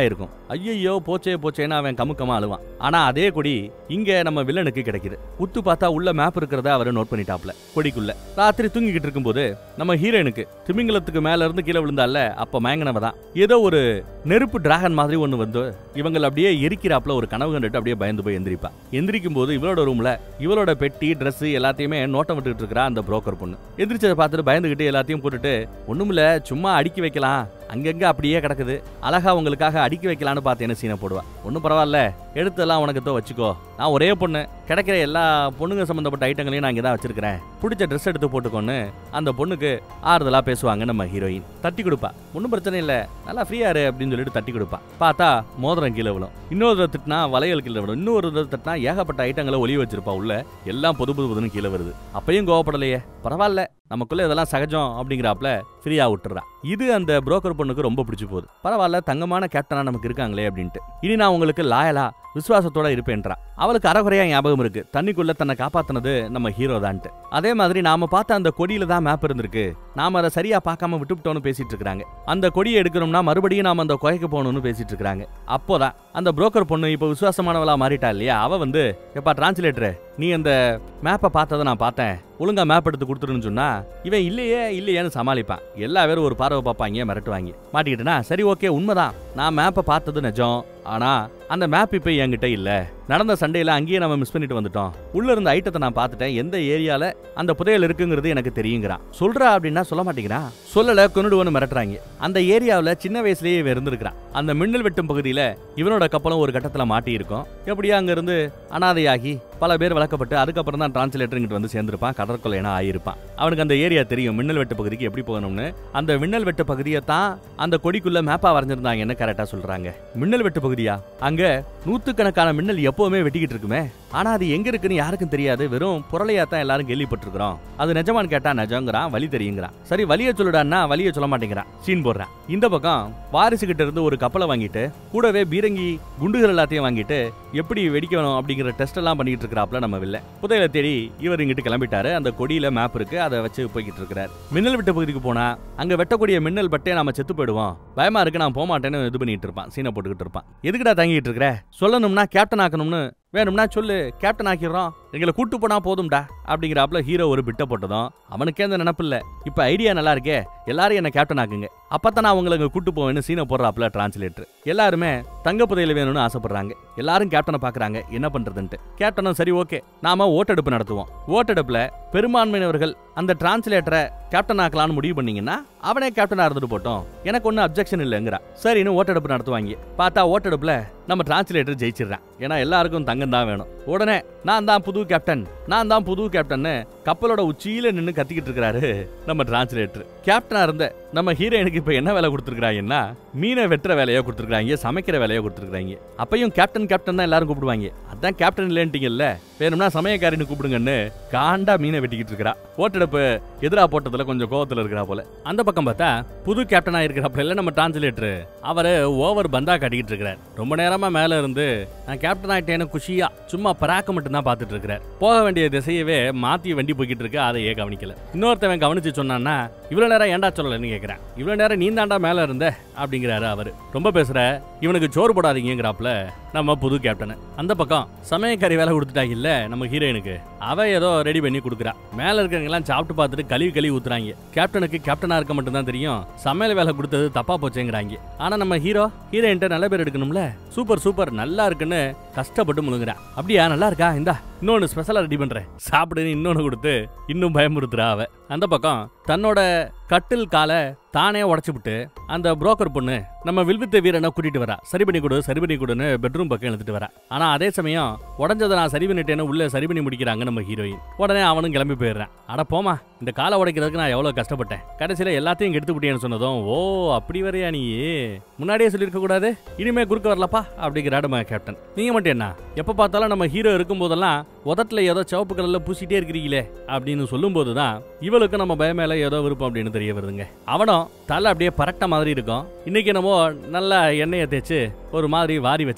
ஐயையோ போச்சே போச்சேன்னு அவன் கமுக்கமா அழுவான் ஆனா அதே கொடி இங்க நம்ம வில்லனுக்கு கிடைக்குது உத்து பார்த்தா உள்ள மேப் இருக்கிறத அவர் நோட் பண்ணிட்டாப்ல கொடிக்குள்ள ராத்திரி தூங்கிக்கிட்டு இருக்கும்போது நம்ம ஹீரோயினுக்கு திமிங்கலத்துக்கு மேல இருந்து கீழே விழுந்தால அப்ப மயங்கினவ தான் ஏதோ ஒரு நெருப்பு டிராகன் மாதிரி ஒண்ணு வந்து இவங்களை அப்படியே எரிக்கிறாப்ல ஒரு கனவு கண்டுட்டு அப்படியே பயந்து போய் எந்திரிப்பா எந்திரிக்கும் போது இவளோட ரூம்ல இவளோட பெட்டி Dress எல்லாத்தையுமே நோட்டம் விட்டுட்டு இருக்கிறா அந்த புரோக்கர் பொண்ணு எந்திரிச்சதை பார்த்துட்டு பயந்துகிட்டு எல்லாத்தையும் போட்டுட்டு ஒண்ணுமில்ல சும்மா அடுக்கி வைக்கலாம் அங்கங்க அப்படியே கிடக்குது அழகா உங்களுக்காக அடுக்கி வைக்கலான்னு பார்த்து என்ன சீனை போடுவா ஒன்றும் பரவாயில்ல எடுத்தெல்லாம் உனக்கு தோ வச்சுக்கோ நான் ஒரே பொண்ணு கிடைக்கிற எல்லா பொண்ணுங்க சம்மந்தப்பட்ட ஐட்டங்களையும் நான் இங்கே தான் வச்சிருக்கிறேன் பிடிச்ச ட்ரெஸ் எடுத்து போட்டுக்கோன்னு அந்த பொண்ணுக்கு ஆறுதலா பேசுவாங்க நம்ம ஹீரோயின் தட்டி கொடுப்பா ஒன்றும் பிரச்சனை இல்லை நல்லா ஃப்ரீயா இரு அப்படின்னு சொல்லிட்டு தட்டி கொடுப்பா பார்த்தா மோதிரம் கீழே விழும் இன்னொரு தடவை திட்டினா வளையல் கீழே விழும் இன்னொரு தடவை திட்டினா ஏகப்பட்ட ஐட்டங்களை ஒளிய வச்சிருப்பா உள்ள எல்லாம் புது புது புதுன்னு கீழே வருது அப்பயும் கோவப்படலையே பரவாயில்ல நமக்குள்ள இதெல்லாம் சகஜம் அப்படிங்கிறாப்ல ஃப்ரீயா விட்டுறா இது அந்த புரோக்கர் பொண்ணுக்கு ரொம்ப பிடிச்சு போகுது பரவாயில்ல தங்கமான கேப்டனா நமக்கு இருக்காங்களே அப்படின்ட்டு இனி நான் உங்களுக்கு லாயலா விசுவாசத்தோட இருப்பேன்றா அவளுக்கு அறகுறையா ஞாபகம் இருக்கு தண்ணிக்குள்ள தன்னை காப்பாத்தினது நம்ம ஹீரோ தான்ட்டு அதே மாதிரி நாம பார்த்த அந்த கொடியில தான் மேப் இருந்திருக்கு நாம அதை சரியா பார்க்காம விட்டுவிட்டோம்னு பேசிட்டு இருக்காங்க அந்த கொடியை எடுக்கணும்னா மறுபடியும் நாம அந்த குகைக்கு போகணும்னு பேசிட்டு இருக்காங்க அப்போதான் அந்த புரோக்கர் பொண்ணு இப்போ விசுவாசமானவளா மாறிட்டா இல்லையா அவ வந்து எப்பா டிரான்ஸ்லேட்டர் நீ அந்த மேப்பை பார்த்ததை நான் பார்த்தேன் ஒழுங்கா மேப் எடுத்து கொடுத்துருன்னு சொன்னா இவன் இல்லையே இல்லையேன்னு சமாளிப்பான் எல்லா பேரும் ஒரு பார்வை பார்ப்பாங்க மிரட்டுவாங்க மாட்டிக்கிட்டுனா சரி ஓகே உண்மைதான் நான் மேப்பை பார்த்தது நிஜம் ஆனா அந்த மேப் இப்போ என்கிட்ட இல்ல நடந்த சண்டையில அங்கேயே நம்ம மிஸ் பண்ணிட்டு வந்துட்டோம் உள்ள இருந்த ஐட்டத்தை நான் பார்த்துட்டேன் எந்த ஏரியால அந்த புதையல் இருக்குங்கிறது எனக்கு தெரியுங்கிறான் சொல்றா அப்படின்னா சொல்ல மாட்டேங்கிறான் சொல்லல கொன்னுடுவனு மிரட்டுறாங்க அந்த ஏரியாவுல சின்ன வயசுலயே இவன் இருந்திருக்கிறான் அந்த மின்னல் வெட்டும் பகுதியில இவனோட கப்பலும் ஒரு கட்டத்துல மாட்டி இருக்கும் எப்படியா அங்க இருந்து அனாதையாகி பல பேர் வளர்க்கப்பட்டு அதுக்கப்புறம் தான் டிரான்ஸ்லேட்டர் இங்கிட்டு வந்து சேர்ந்திருப்பான் கடற்கொள்ளையனா ஆயிருப்பான் அவனுக்கு அந்த ஏரியா தெரியும் மின்னல் வெட்டு பகுதிக்கு எப்படி போகணும்னு அந்த மின்னல் வெட்டு பகுதியை தான் அந்த கொடிக்குள்ள மேப்பா வரைஞ்சிருந்தாங்கன்னு கரெக்டா சொல்றாங்க மின்னல் வெட்டு பகுதியா அங்க நூத்துக்கணக்கான மின்னல் எப்பவுமே வெட்டிக்கிட்டு இருக்குமே ஆனா அது எங்க இருக்குன்னு யாருக்கும் தெரியாது வெறும் புரளையா தான் எல்லாரும் கேள்விப்பட்டிருக்கிறோம் அது நிஜமான்னு கேட்டா நிஜங்கிறான் வழி தெரியுங்கிறான் சரி வலிய சொல்லுடான்னா வலிய சொல்ல மாட்டேங்கிறான் சீன் போடுறான் இந்த பக்கம் வாரிசு கிட்ட இருந்து ஒரு கப்பலை வாங்கிட்டு கூடவே பீரங்கி குண்டுகள் எல்லாத்தையும் வாங்கிட்டு எப்படி வெடிக்கணும் அப்படிங்கிற டெஸ்ட் எல்லாம் பண்ணிட்டு இருக்கிறாப்ல நம்ம வில்ல புதையலை தேடி இவர் இங்கிட்டு கிளம்பிட்டாரு அந்த கொடியில மேப் இருக்கு அதை வச்சு போய்கிட்டு இருக்கிறார் மின்னல் வெட்ட பகுதிக்கு போனா அங்க வெட்டக்கூடிய மின்னல் பட்டே நாம செத்து போயிடுவோம் பயமா இருக்கு நான் போக மாட்டேன்னு இது பண்ணிட்டு இருப்பான் சீனை போட்டுக்கிட்டு இருப்பான் எதுக்குடா தங்கிட்டு இருக்கிற சொல்லணும்னா கேப்டன் ஆக்கணும்னு வேணும்னா சொல்லு கேப்டன் ஆக்கிடுறோம் எங்களை கூட்டு போனா போதும்டா அப்படிங்கிறாப்ல ஹீரோ ஒரு பிட்ட போட்டதும் அவனுக்கே அந்த நினப்பு இல்ல இப்ப ஐடியா நல்லா இருக்கே எல்லாரும் என்ன கேப்டன் ஆக்குங்க அப்பதான் நான் உங்களை அங்க கூட்டு போவேன்னு சீனை போடுறாப்ல டிரான்ஸ்லேட்டர் எல்லாருமே தங்க புதையல் வேணும்னு ஆசைப்படுறாங்க எல்லாரும் கேப்டனை பாக்குறாங்க என்ன பண்றதுன்ட்டு கேப்டனும் சரி ஓகே நாம ஓட்டெடுப்பு நடத்துவோம் ஓட்டெடுப்புல பெரும்பான்மையினவர்கள் அந்த டிரான்ஸ்லேட்டரை கேப்டன் ஆக்கலாம்னு முடிவு பண்ணீங்கன்னா அவனே கேப்டனா இருந்துட்டு போட்டோம் எனக்கு ஒன்றும் அப்ஜெக்ஷன் இல்லைங்கிறா சரின்னு ஓட்டெடுப்பு நடத்துவாங்க பார்த்தா ஓட்டெடுப்புல நம்ம டிரான்ஸ்லேட்டர் ஜெயிச்சிடுறான் ஏன்னா எல்லாருக்கும் தங்கம் தான் வேணும் உடனே நான் தான் புது கேப்டன் நான் தான் புது கேப்டன்னு கப்பலோட உச்சியில நின்னு கத்திக்கிட்டு இருக்கிறாரு நம்ம டிரான்ஸ்லேட்டர் கேப்டனா இருந்த நம்ம ஹீரோயினுக்கு இப்ப என்ன வேலை கொடுத்துருக்காங்கன்னா மீனை வெட்டுற வேலையா கொடுத்துருக்காங்க சமைக்கிற வேலையா கொடுத்துருக்காங்க அப்பயும் கேப்டன் கேப்டன் தான் எல்லாரும் கூப்பிடுவாங்க அதான் கேப்டன் இல்லைன்ட்டீங்கல்ல வேணும்னா சமயக்காரின்னு கூப்பிடுங்கன்னு காண்டா மீனை வெட்டிக்கிட்டு இருக்கிறா ஓட்டெடுப்பு எதிரா போட்டதுல கொஞ்சம் கோவத்துல இருக்கிறா போல அந்த பக்கம் பார்த்தா புது கேப்டனா இருக்கிறப்ப இல்ல நம்ம டிரான்ஸ்லேட்டர் அவரு ஓவர் பந்தா கட்டிக்கிட்டு இருக்கிறார் ரொம்ப நேரமா மேல இருந்து நான் கேப்டன் ஆயிட்டேன்னு குஷியா சும்மா பராக்க மட்டும் தான் பார்த்துட்டு இருக்கிறார் போக வேண்டிய திசையவே மாத்தி வண்டி போய்கிட்டு இருக்கு அதையே கவனிக்கல இன்னொருத்தவன் கவனிச்சு சொன்னான்னா இவ்வளவு நேரம் ஏன்டா சொல்லலன்னு கேக்குறேன் இவ்வளவு நேரம் நீ தாண்டா மேல இருந்த அப்படிங்கிறாரு அவரு ரொம்ப பேசுற இவனுக்கு சோறு போடாதீங்கிறாப்ல நம்ம புது கேப்டன் அந்த பக்கம் சமயக்கறி வேலை கொடுத்துட்டாங்க இல்ல நம்ம ஹீரோயினுக்கு அவ ஏதோ ரெடி பண்ணி கொடுக்குறா மேல இருக்கவங்க எல்லாம் சாப்பிட்டு பார்த்துட்டு கழுவி கழுவி ஊத்துறாங்க கேப்டனுக்கு கேப்டனா இருக்க மட்டும் தான் தெரியும் சமையல் வேலை கொடுத்தது தப்பா போச்சேங்கிறாங்க ஆனா நம்ம ஹீரோ ஹீரோயின்ட்ட நல்ல பேர் எடுக்கணும்ல சூப்பர் சூப்பர் நல்லா இருக்குன்னு கஷ்டப்பட்டு முழுங்குறா அப்படியா நல்லா இருக்கா இந்தா இன்னொன்னு ஸ்பெஷலா ரெடி பண்றேன் சாப்பிடுன்னு இன்னொன்னு கொடுத்து இன்னும் பயமுறுத்துறா அவ அந்த பக்கம் தன்னோட கட்டில் காலை தானே உடச்சு விட்டு அந்த புரோக்கர் பொண்ணு நம்ம வில்வித்த வீரனை கூட்டிட்டு வரா சரி பண்ணி கொடு சரி பண்ணி கொடுன்னு பெட்ரூம் பக்கம் எடுத்துட்டு வரா ஆனா அதே சமயம் உடஞ்சதை நான் சரி பண்ணிட்டேன்னு உள்ள சரி பண்ணி முடிக்கிறாங்க நம்ம ஹீரோயின் உடனே அவனும் கிளம்பி போயிடுறான் அட போமா இந்த காலை உடைக்கிறதுக்கு நான் எவ்வளவு கஷ்டப்பட்டேன் கடைசியில எல்லாத்தையும் எடுத்து விட்டேன்னு சொன்னதும் ஓ அப்படி வரையா நீ முன்னாடியே சொல்லியிருக்க கூடாது இனிமே குறுக்க வரலப்பா அப்படிங்கிறாடு நம்ம கேப்டன் நீங்க மட்டும் என்ன எப்ப பார்த்தாலும் நம்ம ஹீரோ இருக்கும் போதெல்லாம் உதட்டுல ஏதோ சிவப்பு கலர்ல பூசிட்டே இருக்கிறீங்களே அப்படின்னு சொல்லும் போதுதான் இவளுக்கு நம்ம பயமேல ஏதோ விருப்பம் அப்படின்னு தெரிய வருதுங்க அவனும் தலை அப்படியே பரட்ட மாதிரி இருக்கும் இன்னைக்கு என்னமோ நல்லா எண்ணெயை தேய்ச்சு ஒரு மாதிரி வாரி வச்சிருக்கிறான்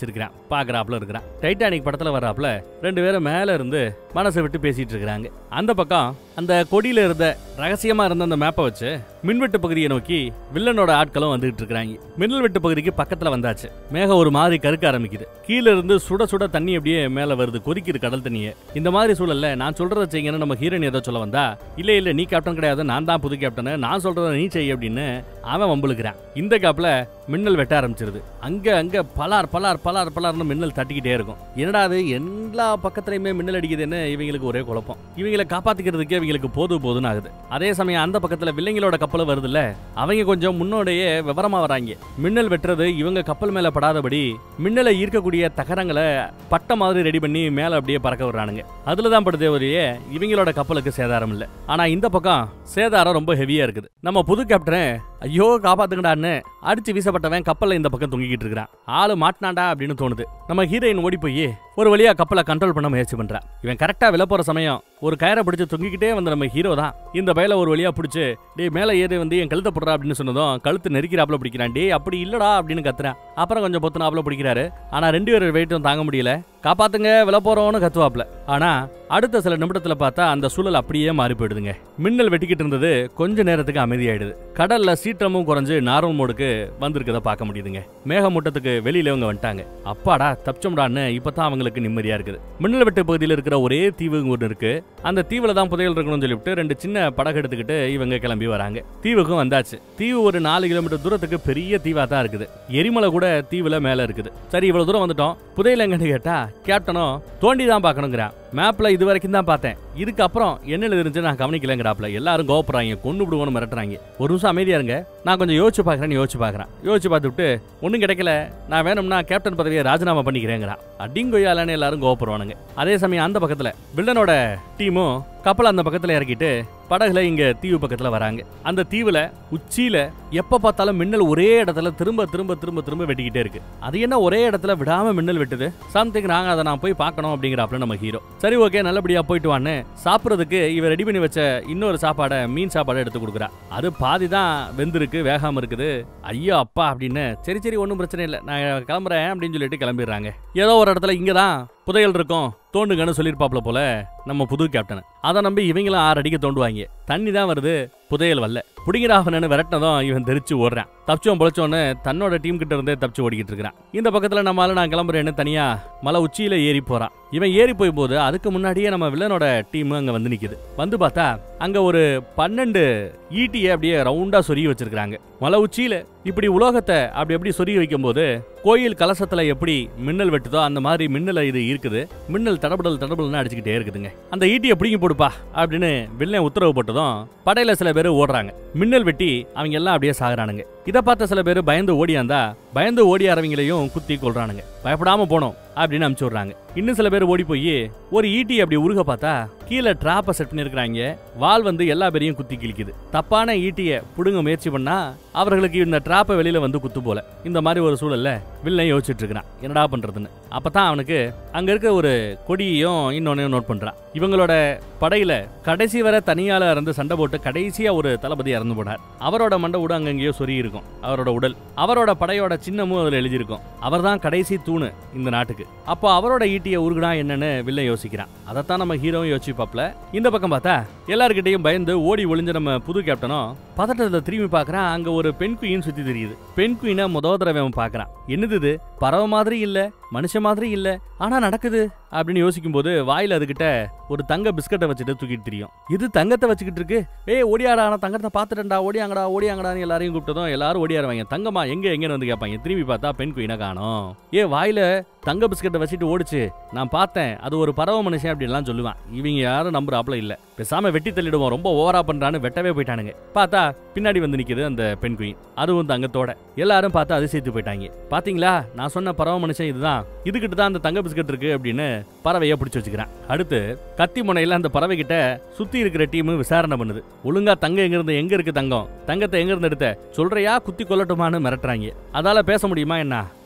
பாக்குறாப்புல இருக்கிறான் டைட்டானிக் படத்துல வர்றாப்புல ரெண்டு பேரும் மேல இருந்து மனசை விட்டு பேசிட்டு இருக்கிறாங்க அந்த பக்கம் அந்த கொடியில இருந்த ரகசியமா இருந்த அந்த மேப்பை வச்சு மின்வெட்டு பகுதியை நோக்கி வில்லனோட ஆட்களும் வந்துகிட்டு இருக்காங்க மின்னல் வெட்டு பகுதிக்கு பக்கத்துல வந்தாச்சு மேகம் ஒரு மாதிரி கருக்க ஆரம்பிக்குது கீழ இருந்து சுட சுட தண்ணி அப்படியே மேல வருது கொதிக்குது கடல் தண்ணியே இந்த மாதிரி சூழல்ல நான் சொல்றத செய்யுங்கன்னு நம்ம ஹீரோயின் ஏதோ சொல்ல வந்தா இல்ல இல்ல நீ கேப்டன் கிடையாது நான் தான் புது கேப்டன் நான் சொல்றத நீ செய் அப்படின்னு அவன் வம்புழுக்கிறான் இந்த காப்புல மின்னல் வெட்ட ஆரம்பிச்சிருது அங்க அங்க பலார் பலார் பலார் பலார்னு மின்னல் தட்டிக்கிட்டே இருக்கும் என்னடா அது எல்லா பக்கத்துலயுமே மின்னல் அடிக்குதுன்னு இவங்களுக்கு ஒரே குழப்பம் இவங்களை காப்பாத்திக்கிறதுக்கு இவங்களுக்கு போது போதுன்னு ஆகுது அதே சமயம் அந்த பக்கத்துல வில்லைங்களோட கப்பல் வருதுல்ல அவங்க கொஞ்சம் முன்னோடையே விவரமா வராங்க மின்னல் வெட்டுறது இவங்க கப்பல் மேல படாதபடி மின்னலை ஈர்க்கக்கூடிய தகரங்களை பட்ட மாதிரி ரெடி பண்ணி மேல அப்படியே பறக்க விடுறானுங்க அதுல தான் படுதே ஒழிய இவங்களோட கப்பலுக்கு சேதாரம் இல்ல ஆனா இந்த பக்கம் சேதாரம் ரொம்ப ஹெவியா இருக்குது நம்ம புது கேப்டன் ஐயோ காப்பாத்துங்கடான்னு அடிச்சு வீசப்பட்டவன் கப்பல்ல இந்த பக்கம் தொங்கிக்கிட்டு இருக்கிறான் ஆளு மாட்டினாண்டா அப்படின்னு தோணுது நம்ம ஹீரோயின் ஓடி போய் ஒரு வழியா கப்பலை கண்ட்ரோல் பண்ண முயற்சி பண்றான் இவன் கரெக்டா விழ போற சமயம் ஒரு கயரை பிடிச்சு தொங்கிக்கிட்டே வந்த நம்ம ஹீரோ தான் இந்த பயில ஒரு வழியா பிடிச்சு டேய் மேல ஏறி வந்து என் கழுத்தை போடுறா அப்படின்னு சொன்னதும் கழுத்து நெருக்கிறாப்புல பிடிக்கிறான் டேய் அப்படி இல்லடா அப்படின்னு கத்துறான் அப்புறம் கொஞ்சம் பொத்துனாப்புல பிடிக்கிறாரு ஆனா ரெண்டு பேரும் வெயிட்டும் தாங்க முடியல காப்பாத்துங்க விழ போறோம்னு கத்துவாப்ல ஆனா அடுத்த சில நிமிடத்துல பார்த்தா அந்த சூழல் அப்படியே மாறி போயிடுதுங்க மின்னல் வெட்டிக்கிட்டு இருந்தது கொஞ்ச நேரத்துக்கு அமைதியாயிடுது கடல்ல சீற்றமும் குறைஞ்சு நார்மல் மோடுக்கு வந்திருக்கத பார்க்க முடியுதுங்க மேகமூட்டத்துக்கு வெளியில இவங்க வந்துட்டாங்க அப்பாடா தப்பிச்சோம்டான்னு இப்பதான் அவங்களுக்கு நிம்மதியா இருக்குது மின்னல் வெட்டு பகுதியில் இருக்கிற ஒரே தீவு ஒன்று இருக்கு அந்த தீவுல தான் புதையல் இருக்கணும்னு சொல்லிவிட்டு ரெண்டு சின்ன படகு எடுத்துக்கிட்டு இவங்க கிளம்பி வராங்க தீவுக்கும் வந்தாச்சு தீவு ஒரு நாலு கிலோமீட்டர் தூரத்துக்கு பெரிய தீவா தான் இருக்குது எரிமலை கூட தீவுல மேல இருக்குது சரி இவ்வளவு தூரம் வந்துட்டோம் புதையல் எங்கன்னு கேட்டா கேப்டனும் தோண்டி தான் பார்க்கணுங்கிறான் மேப்ல இது வரைக்கும் தான் பார்த்தேன் இதுக்கப்புறம் என்ன எழுதிருந்துச்சு நான் கவனிக்கலங்கிறாப்ல எல்லாரும் கோபுறாங்க கொண்டு விடுவோன்னு மிரட்டுறாங்க ஒரு நிமிஷம் அமைதியா இருங்க நான் கொஞ்சம் யோசிச்சு பார்க்கறேன்னு யோசிச்சு பார்க்கறேன் யோசிச்சு பார்த்துட்டு ஒன்றும் கிடைக்கல நான் வேணும்னா கேப்டன் பதவியை ராஜினாமா பண்ணிக்கிறேங்கிறான் அடிங்கொய்யாலன்னு எல்லாரும் கோபப்படுவானுங்க அதே சமயம் அந்த பக்கத்துல வில்லனோட டீமும் கப்பல் அந்த பக்கத்துல இறக்கிட்டு படகுல இங்க தீவு பக்கத்துல வராங்க அந்த தீவுல உச்சியில எப்ப பார்த்தாலும் மின்னல் ஒரே இடத்துல திரும்ப திரும்ப திரும்ப திரும்ப வெட்டிக்கிட்டே இருக்கு அது என்ன ஒரே இடத்துல விடாம மின்னல் வெட்டுது சம்திங் நாங்க அதை நான் போய் பார்க்கணும் அப்படிங்கிறாப்ல நம்ம ஹீரோ சரி ஓகே நல்லபடியா போயிட்டு வான்னு சாப்பிட்றதுக்கு இவ ரெடி பண்ணி வச்ச இன்னொரு சாப்பாடை மீன் சாப்பாடை எடுத்து கொடுக்குறா அது பாதி தான் வெந்திருக்கு வேகாம இருக்குது ஐயோ அப்பா அப்படின்னு சரி சரி ஒன்றும் பிரச்சனை இல்லை நான் கிளம்புறேன் அப்படின்னு சொல்லிட்டு கிளம்பிடுறாங்க ஏதோ ஒரு இடத்துல இங்க தான் புதையல் இருக்கும் தோண்டுங்கன்னு சொல்லியிருப்பாப்ல போல நம்ம புது கேப்டன் அதை நம்பி இவங்களும் ஆறு அடிக்க தோண்டுவாங்க தண்ணி தான் வருது புதையல் வரல புடிங்கிறாகனு விரட்டினதும் இவன் தெரிச்சு ஓடுறான் தப்பிச்சோம் பொழைச்சோன்னு தன்னோட டீம் கிட்ட இருந்தே தப்பிச்சு ஓடிக்கிட்டு இருக்கிறான் இந்த பக்கத்துல நம்மளால நான் கிளம்புறேன்னு தனியா மலை உச்சியில ஏறி போறான் இவன் ஏறி போய் போது அதுக்கு முன்னாடியே நம்ம வில்லனோட டீம் அங்க வந்து நிக்குது வந்து பார்த்தா அங்க ஒரு பன்னெண்டு ஈட்டியை அப்படியே ரவுண்டா சொருகி வச்சிருக்காங்க மலை உச்சியில இப்படி உலோகத்தை அப்படி எப்படி சொருகி வைக்கும்போது கோயில் கலசத்துல எப்படி மின்னல் வெட்டுதோ அந்த மாதிரி மின்னல இது இருக்குது மின்னல் தடபடல் தடபடல்னு அடிச்சுக்கிட்டே இருக்குதுங்க அந்த ஈட்டியை பிடிங்கி போடுப்பா அப்படின்னு வில்லன் உத்தரவு போட்டதும் படையில சில பேர் ஓடுறாங்க மின்னல் வெட்டி அவங்க எல்லாம் அப்படியே சாகுறானுங்க இதை பார்த்த சில பேர் பயந்து ஓடியாந்தா பயந்து ஓடியாரவங்களையும் குத்தி கொள்றானுங்க பயப்படாம போனோம் அப்படின்னு அனுப்பிச்சு விடுறாங்க இன்னும் சில பேர் ஓடி போய் ஒரு ஈட்டி அப்படி உருக பார்த்தா கீழே டிராப்பை செட் பண்ணிருக்காங்க வால் வந்து எல்லா பேரையும் குத்தி கிழிக்குது தப்பான ஈட்டியை புடுங்க முயற்சி பண்ணா அவர்களுக்கு இந்த டிராப்பை வெளியில வந்து குத்து போல இந்த மாதிரி ஒரு சூழல்ல வில்லன் யோசிச்சுட்டு இருக்கிறான் என்னடா பண்றதுன்னு அப்பதான் அவனுக்கு அங்க இருக்க ஒரு கொடியையும் இன்னொன்னையும் நோட் பண்றான் இவங்களோட படையில கடைசி வரை தனியால இருந்து சண்டை போட்டு கடைசியா ஒரு தளபதி இறந்து போனார் அவரோட மண்டை கூட அங்கங்கேயோ சொறி இருக்கும் அவரோட உடல் அவரோட படையோட சின்னமும் அதுல எழுதியிருக்கும் அவர்தான் கடைசி தூணு இந்த நாட்டுக்கு அப்போ அவரோட ஈட்டியை உருகுனா என்னன்னு வில்லன் யோசிக்கிறான் அதைத்தான் நம்ம ஹீரோவும் யோசிப்பாப்ல இந்த பக்கம் பார்த்தா எல்லார்கிட்டயும் பயந்து ஓடி ஒளிஞ்ச நம்ம புது கேப்டனும் பதட்டத்துல திரும்பி பார்க்கறான் அங்க ஒரு பெண் குயின் சுத்தி தெரியுது பெண் குயினை முத தடவை அவன் பார்க்கறான் என்னது இது பறவை மாதிரி இல்ல மனுஷ மாதிரி இல்ல ஆனா நடக்குது அப்படின்னு யோசிக்கும் போது வாயில அதுகிட்ட ஒரு தங்க பிஸ்கட்டை வச்சுட்டு தூக்கிட்டு தெரியும் இது தங்கத்தை வச்சுக்கிட்டு இருக்கு ஏய் ஓடியாடா நான் தங்கத்தை பார்த்துட்டேன்டா ஓடியாங்கடா ஓடியாங்கடான்னு எல்லாரையும் கூப்பிட்டதும் எல்லாரும் ஓடியாருவாங்க தங்கம்மா எங்க எங்கன்னு வந்து கேட்பாங்க திரும்பி பார்த்தா பெண் குயினை காணோம் ஏ வாயில தங்க பிஸ்கட்டை வச்சுட்டு ஓடிச்சு நான் பார்த்தேன் அது ஒரு பறவை மனுஷன் அப்படின்லாம் சொல்லுவான் இவங்க யாரும் நம்புறாப்புல இல்ல பேசாம வெட்டி தள்ளிடுவோம் ரொம்ப ஓவரா பண்றான்னு வெட்டவே போயிட்டானுங்க பார்த்தா பின்னாடி வந்து நிக்குது அந்த பெண் குயின் அதுவும் தங்கத்தோட எல்லாரும் பார்த்து அதிசயித்து போயிட்டாங்க பாத்தீங்களா நான் சொன்ன பறவை மனுஷன் இதுதான் இதுகிட்ட தான் அந்த தங்க பிஸ்கட் இருக்கு அப்படின்னு பறவையை பிடிச்சு வச்சுக்கிறேன் அடுத்து கத்தி முனையில அந்த பறவை கிட்ட சுத்தி இருக்கிற டீம் விசாரணை பண்ணுது ஒழுங்கா தங்கம் எங்க இருந்து எங்க இருக்கு தங்கம் தங்கத்தை எங்க இருந்து எடுத்த சொல்றியா குத்தி கொல்லட்டுமான்னு மிரட்டுறாங்க அதால பேச முடியுமா என்ன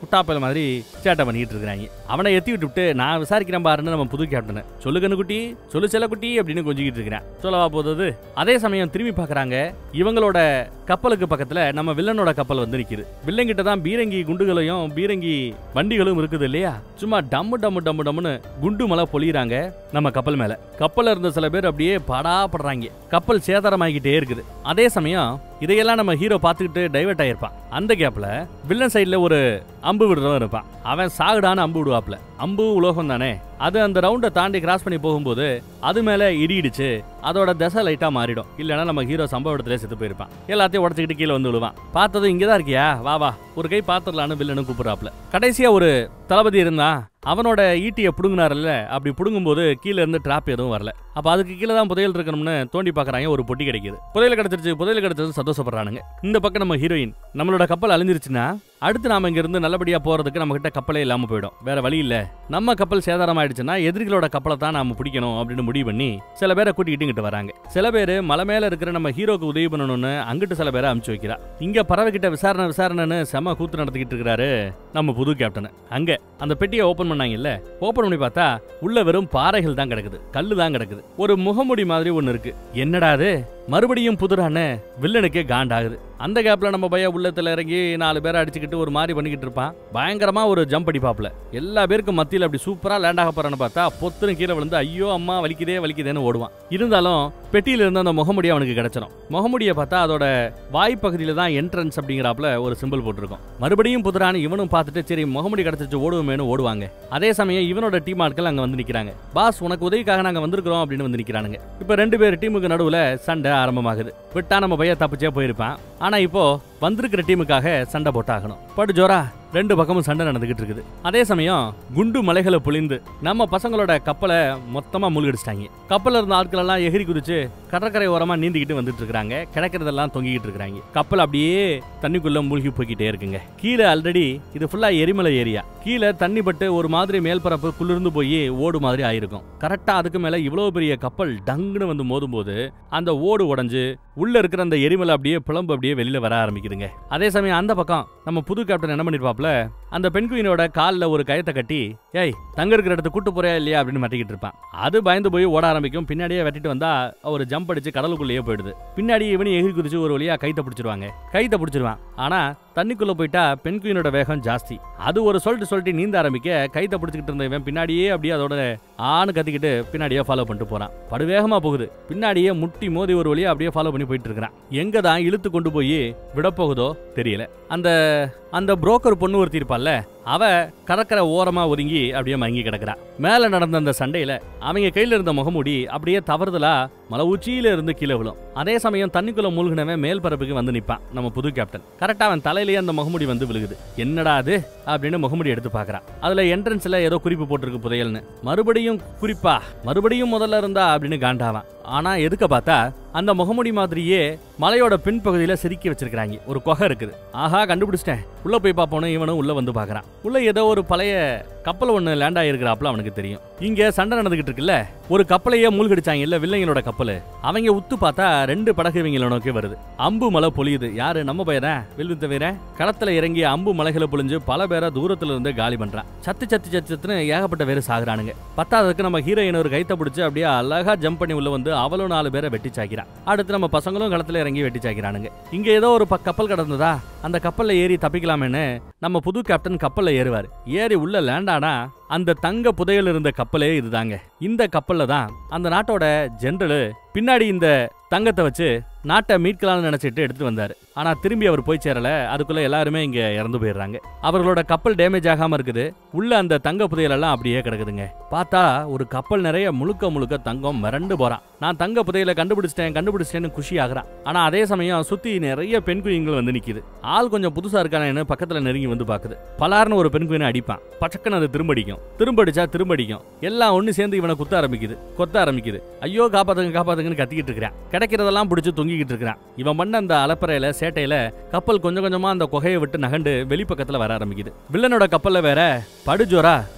முட்டாப்பல் மாதிரி சேட்டை பண்ணிட்டு இருக்காங்க அவனை எத்தி விட்டுவிட்டு நான் விசாரிக்கிறேன் பாருன்னு நம்ம புது கேப்டனை சொல்லு கண்ணுக்குட்டி சொல்லு செல்லக்குட்டி அப்படின்னு கொஞ்சிக்கிட்டு இருக்கிறேன் சொல்லவா போகுது அதே சமயம் திரும்பி பார்க்கறாங்க இவங்களோட கப்பலுக்கு பக்கத்துல நம்ம வில்லனோட கப்பல் வந்து நிக்குது வில்லன் கிட்ட தான் பீரங்கி குண்டுகளையும் பீரங்கி வண்டிகளும் இருக்குது இல்லையா சும்மா டம்மு டம்மு டம்மு டம்முன்னு குண்டு மலை பொழியிறாங்க நம்ம கப்பல் மேல கப்பல்ல இருந்த சில பேர் அப்படியே படாப்படுறாங்க கப்பல் சேதாரமாகிட்டே இருக்குது அதே சமயம் இதையெல்லாம் நம்ம ஹீரோ பார்த்துக்கிட்டு டைவர்ட் ஆயிருப்பான் அந்த கேப்ல வில்லன் சைடுல ஒரு அம்பு விடுறவன் இருப்பான் அவன் சாகுடான அம்பு விடுவாப்ல அம்பு உலோகம் தானே அது அந்த ரவுண்டை தாண்டி கிராஸ் பண்ணி போகும்போது அது மேல இடி இடிச்சு அதோட தசை லைட்டா மாறிடும் இல்லைன்னா நம்ம ஹீரோ சம்பவ இடத்துல செத்து போயிருப்பான் எல்லாத்தையும் உடச்சிக்கிட்டு கீழே வந்து விழுவான் பார்த்ததும் இங்கதான் இருக்கியா வா வா ஒரு கை பாத்திரலான்னு வில்லனு கூப்பிடுறாப்ல கடைசியா ஒரு தளபதி இருந்தான் அவனோட ஈட்டியை புடுங்கினார்ல அப்படி புடுங்கும்போது கீழே இருந்து டிராப் எதுவும் வரல அப்ப அதுக்கு கீழே தான் புதையல் இருக்கணும்னு தோண்டி பார்க்கறாங்க ஒரு பொட்டி கிடைக்குது புதையல் கிடைச்சிருச்சு புதையல் கிடைச்சது சந்தோஷப்படுறானுங்க இந்த பக்கம் நம்ம ஹீரோயின் நம்மளோட கப்பல் அழிஞ்சிருச்சுன்னா அடுத்து நாம இங்க இருந்து நல்லபடியா போறதுக்கு நம்ம கிட்ட கப்பலே இல்லாம போயிடும் வேற வழி இல்ல நம்ம கப்பல் சேதாரம் ஆயிடுச்சுன்னா எதிரிகளோட கப்பலை தான் நாம பிடிக்கணும் அப்படின்னு முடிவு பண்ணி சில பேரை கூட்டிக்கிட்டு இங்கிட்டு வராங்க சில பேர் மலை மேல இருக்கிற நம்ம ஹீரோக்கு உதவி பண்ணணும்னு அங்கிட்டு சில பேரை அமுச்சு வைக்கிறா இங்க பறவை கிட்ட விசாரணை விசாரணைன்னு செம கூத்து நடத்திக்கிட்டு இருக்கிறாரு நம்ம புது கேப்டன் அங்க அந்த பெட்டியை ஓபன் பண்ணாங்கல்ல ஓபன் பண்ணி பார்த்தா உள்ள வெறும் பாறைகள் தான் கிடக்குது கல்லு தான் கிடக்குது ஒரு முகமுடி மாதிரி ஒன்னு இருக்கு என்னடா அது மறுபடியும் புதுரான்னு வில்லனுக்கே காண்டாகுது அந்த கேப்ல நம்ம பையன் உள்ளத்துல இறங்கி நாலு பேரை அடிச்சுக்கிட்டு ஒரு மாதிரி பண்ணிக்கிட்டு இருப்பான் பயங்கரமா ஒரு ஜம்ப் அடிப்பாப்ல எல்லா பேருக்கும் மத்தியில் அப்படி சூப்பரா லேண்ட் ஆக போறான்னு பார்த்தா பொத்துன்னு கீழே விழுந்து ஐயோ அம்மா வலிக்குதே வலிக்குதேன்னு ஓடுவான் இருந்தாலும் பெட்டியில இருந்த அந்த முகமுடி அவனுக்கு கிடைச்சிடும் முகமுடியை பார்த்தா அதோட வாய்ப்பகுதியில தான் என்ட்ரன்ஸ் அப்படிங்கிறாப்ல ஒரு சிம்பிள் போட்டிருக்கும் மறுபடியும் புதுரான்னு இவனும் பார்த்துட்டு சரி முகமுடி கிடைச்சிச்சு ஓடுவோமேனு ஓடுவாங்க அதே சமயம் இவனோட டீம் ஆட்கள் அங்க வந்து நிக்கிறாங்க பாஸ் உனக்கு உதவிக்காக நாங்க வந்திருக்கிறோம் அப்படின்னு வந்து நிக்கிறானுங்க இப்ப ரெண்டு பேர் டீமுக்கு நடுவுல சண்டை ஆரம்பமாகுது விட்டா நம்ம பையன் தப்பிச்சே போயிருப்பான் ஆனா இப்போ வந்திருக்கிற டீமுக்காக சண்டை போட்டாகணும் படு ஜோரா ரெண்டு பக்கமும் சண்டை நடந்துகிட்டு இருக்குது அதே சமயம் குண்டு மலைகளை பொழிந்து நம்ம பசங்களோட கப்பலை மொத்தமா மூழ்கடிச்சிட்டாங்க கப்பல்ல இருந்த ஆட்கள் எல்லாம் எகிரி குதிச்சு கடற்கரை ஓரமா நீந்திக்கிட்டு வந்துட்டு இருக்காங்க கிடக்கிறதெல்லாம் தொங்கிக்கிட்டு இருக்காங்க கப்பல் அப்படியே தண்ணிக்குள்ள மூழ்கி போய்கிட்டே இருக்குங்க கீழே ஆல்ரெடி இது ஃபுல்லா எரிமலை ஏரியா கீழே தண்ணி பட்டு ஒரு மாதிரி மேல்பரப்பு குளிர்ந்து போய் ஓடு மாதிரி ஆயிருக்கும் கரெக்டா அதுக்கு மேல இவ்வளவு பெரிய கப்பல் டங்குன்னு வந்து மோதும்போது அந்த ஓடு உடைஞ்சு உள்ள இருக்கிற அந்த எரிமலை அப்படியே பிளம்பு அப்படியே வெளியில வர ஆரம்பிக்குதுங்க அதே சமயம் அந்த பக்கம் நம்ம புது கேப்டன் என்ன பண்ணிருப்பாப்ல அந்த பெண் குயினோட கால்ல ஒரு கயத்தை கட்டி ஏய் தங்க இருக்கிற இடத்துக்கு கூட்டு போறியா இல்லையா அப்படின்னு மாட்டிக்கிட்டு இருப்பான் அது பயந்து போய் ஓட ஆரம்பிக்கும் பின்னாடியே வெட்டிட்டு வந்தா ஒரு ஜம்ப் அடிச்சு கடலுக்குள்ளேயே போயிடுது பின்னாடி இவனி எகிரி குதிச்சு ஒரு வழியா கைத்த பிடிச்சிருவாங்க கைத்த பிடிச்சிருவான் ஆனா தண்ணிக்குள்ள போயிட்டா பெண் குயினோட வேகம் ஜாஸ்தி அது ஒரு சொல்லிட்டு சொல்லிட்டு நீந்த ஆரம்பிக்க கைத்த பிடிச்சிக்கிட்டு இருந்த இவன் பின்னாடியே அப்படியே அதோட ஆணு கத்திக்கிட்டு பின்னாடியே ஃபாலோ பண்ணிட்டு போறான் படு வேகமா போகுது பின்னாடியே முட்டி மோதி ஒரு வழியா அப்படியே ஃபாலோ பண்ணி போயிட்டு இருக்கிறான் எங்க தான் இழுத்து கொண்டு போய் விடப்போகுதோ தெரியல அந்த அந்த புரோக்கர் பொண்ணு ஒருத்தி இருப்பாள்ல அவ கடற்கரை ஓரமா ஒதுங்கி அப்படியே மங்கி கிடக்குறா மேல நடந்த அந்த சண்டையில அவங்க கையில இருந்த முகமூடி அப்படியே தவறுதலா மலை உச்சியில இருந்து கீழே விழும் அதே சமயம் தண்ணிக்குள்ள மூழ்கினவன் மேல் பரப்புக்கு வந்து நிப்பான் நம்ம புது கேப்டன் கரெக்டா அவன் தலையிலேயே அந்த முகமுடி வந்து விழுகுது என்னடா அது அப்படின்னு முகமுடி எடுத்து பார்க்கறான் அதுல என்ட்ரன்ஸ்ல ஏதோ குறிப்பு போட்டிருக்கு புதையல்னு மறுபடியும் குறிப்பா மறுபடியும் முதல்ல இருந்தா அப்படின்னு காண்டாவான் ஆனா எதுக்க பார்த்தா அந்த முகமுடி மாதிரியே மலையோட பின்பகுதியில செதுக்கி வச்சிருக்காங்க ஒரு குகை இருக்குது ஆஹா கண்டுபிடிச்சிட்டேன் உள்ள போய் பார்ப்போன்னு இவனும் உள்ள வந்து பார்க்கறான் உள்ள ஏதோ ஒரு பழைய கப்பல் ஒன்று லேண்ட் ஆகிருக்கிறாப்புல அவனுக்கு தெரியும் இங்க சண்டை நடந்துகிட்டு இருக்குல்ல ஒரு கப்பலையே மூழ்கடிச்சாங்க இல்ல வில்லைங்களோட கப்பல் அவங்க உத்து பார்த்தா ரெண்டு படகு இவங்கள நோக்கி வருது அம்பு மலை பொழியுது யாரு நம்ம பையனா வில்வி தவிர களத்துல இறங்கி அம்பு மலைகளை பொழிஞ்சு பல பேரை தூரத்துல இருந்து காலி பண்றான் சத்து சத்து சத்து சத்துன்னு ஏகப்பட்ட பேர் சாகுறானுங்க பத்தாவதுக்கு நம்ம ஹீரோயின் ஒரு கைத்த பிடிச்சு அப்படியே அழகா ஜம்ப் பண்ணி உள்ள வந்து அவளும் நாலு பேரை வெட்டி சாக்கிறான் அடுத்து நம்ம பசங்களும் களத்துல இறங்கி வெட்டி சாக்கிறானுங்க இங்க ஏதோ ஒரு ப- கப்பல் கடந்ததா அந்த கப்பல்ல ஏறி தப்பிக்கலாமேன்னு நம்ம புது கேப்டன் கப்பல்ல ஏறுவார் ஏறி உள்ள லேண்ட் ஆனா அந்த தங்க புதையல் இருந்த கப்பலே இதுதாங்க இந்த கப்பல்ல தான் அந்த நாட்டோட ஜெனரல் பின்னாடி இந்த தங்கத்தை வச்சு நாட்டை மீட்கலாம்னு நினைச்சிட்டு எடுத்து வந்தாரு ஆனா திரும்பி அவர் போய் சேரல அதுக்குள்ள எல்லாருமே இங்க இறந்து போயிடுறாங்க அவர்களோட கப்பல் டேமேஜ் ஆகாம இருக்குது உள்ள அந்த தங்க புதையல் எல்லாம் அப்படியே கிடக்குதுங்க பார்த்தா ஒரு கப்பல் நிறைய முழுக்க முழுக்க தங்கம் மிரண்டு போறான் நான் தங்க புதையலை கண்டுபிடிச்சிட்டேன் கண்டுபிடிச்சிட்டேன்னு குஷி ஆகுறான் ஆனா அதே சமயம் சுத்தி நிறைய பெண் குயின்கள் வந்து நிக்குது ஆள் கொஞ்சம் புதுசா இருக்கானேன்னு பக்கத்துல நெருங்கி வந்து பாக்குது பலார்னு ஒரு பெண் குயினை அடிப்பான் பச்சக்கன்னு அது திரும்படிக்கும் திரும்படிச்சா திரும்படிக்கும் எல்லாம் ஒண்ணு சேர்ந்து இவனை குத்த ஆரம்பிக்குது கொத்த ஆரம்பிக்குது ஐயோ காப்பாத்துங்க காப்பாத்துங்கன்னு கத்திக்கிட்டு இருக்கிறான் கிடைக்கிறதெல்லாம் பிடிச்சு தொங்கிக்கிட்டு இருக்கிறான் இவன் பண்ண அந்த அலப்பறையில சேட்டையில கப்பல் கொஞ்சம் கொஞ்சமா அந்த குகையை விட்டு நகண்டு வெளிப்பக்கத்துல வர ஆரம்பிக்குது வில்லனோட கப்பல்ல வேற படுஜோரா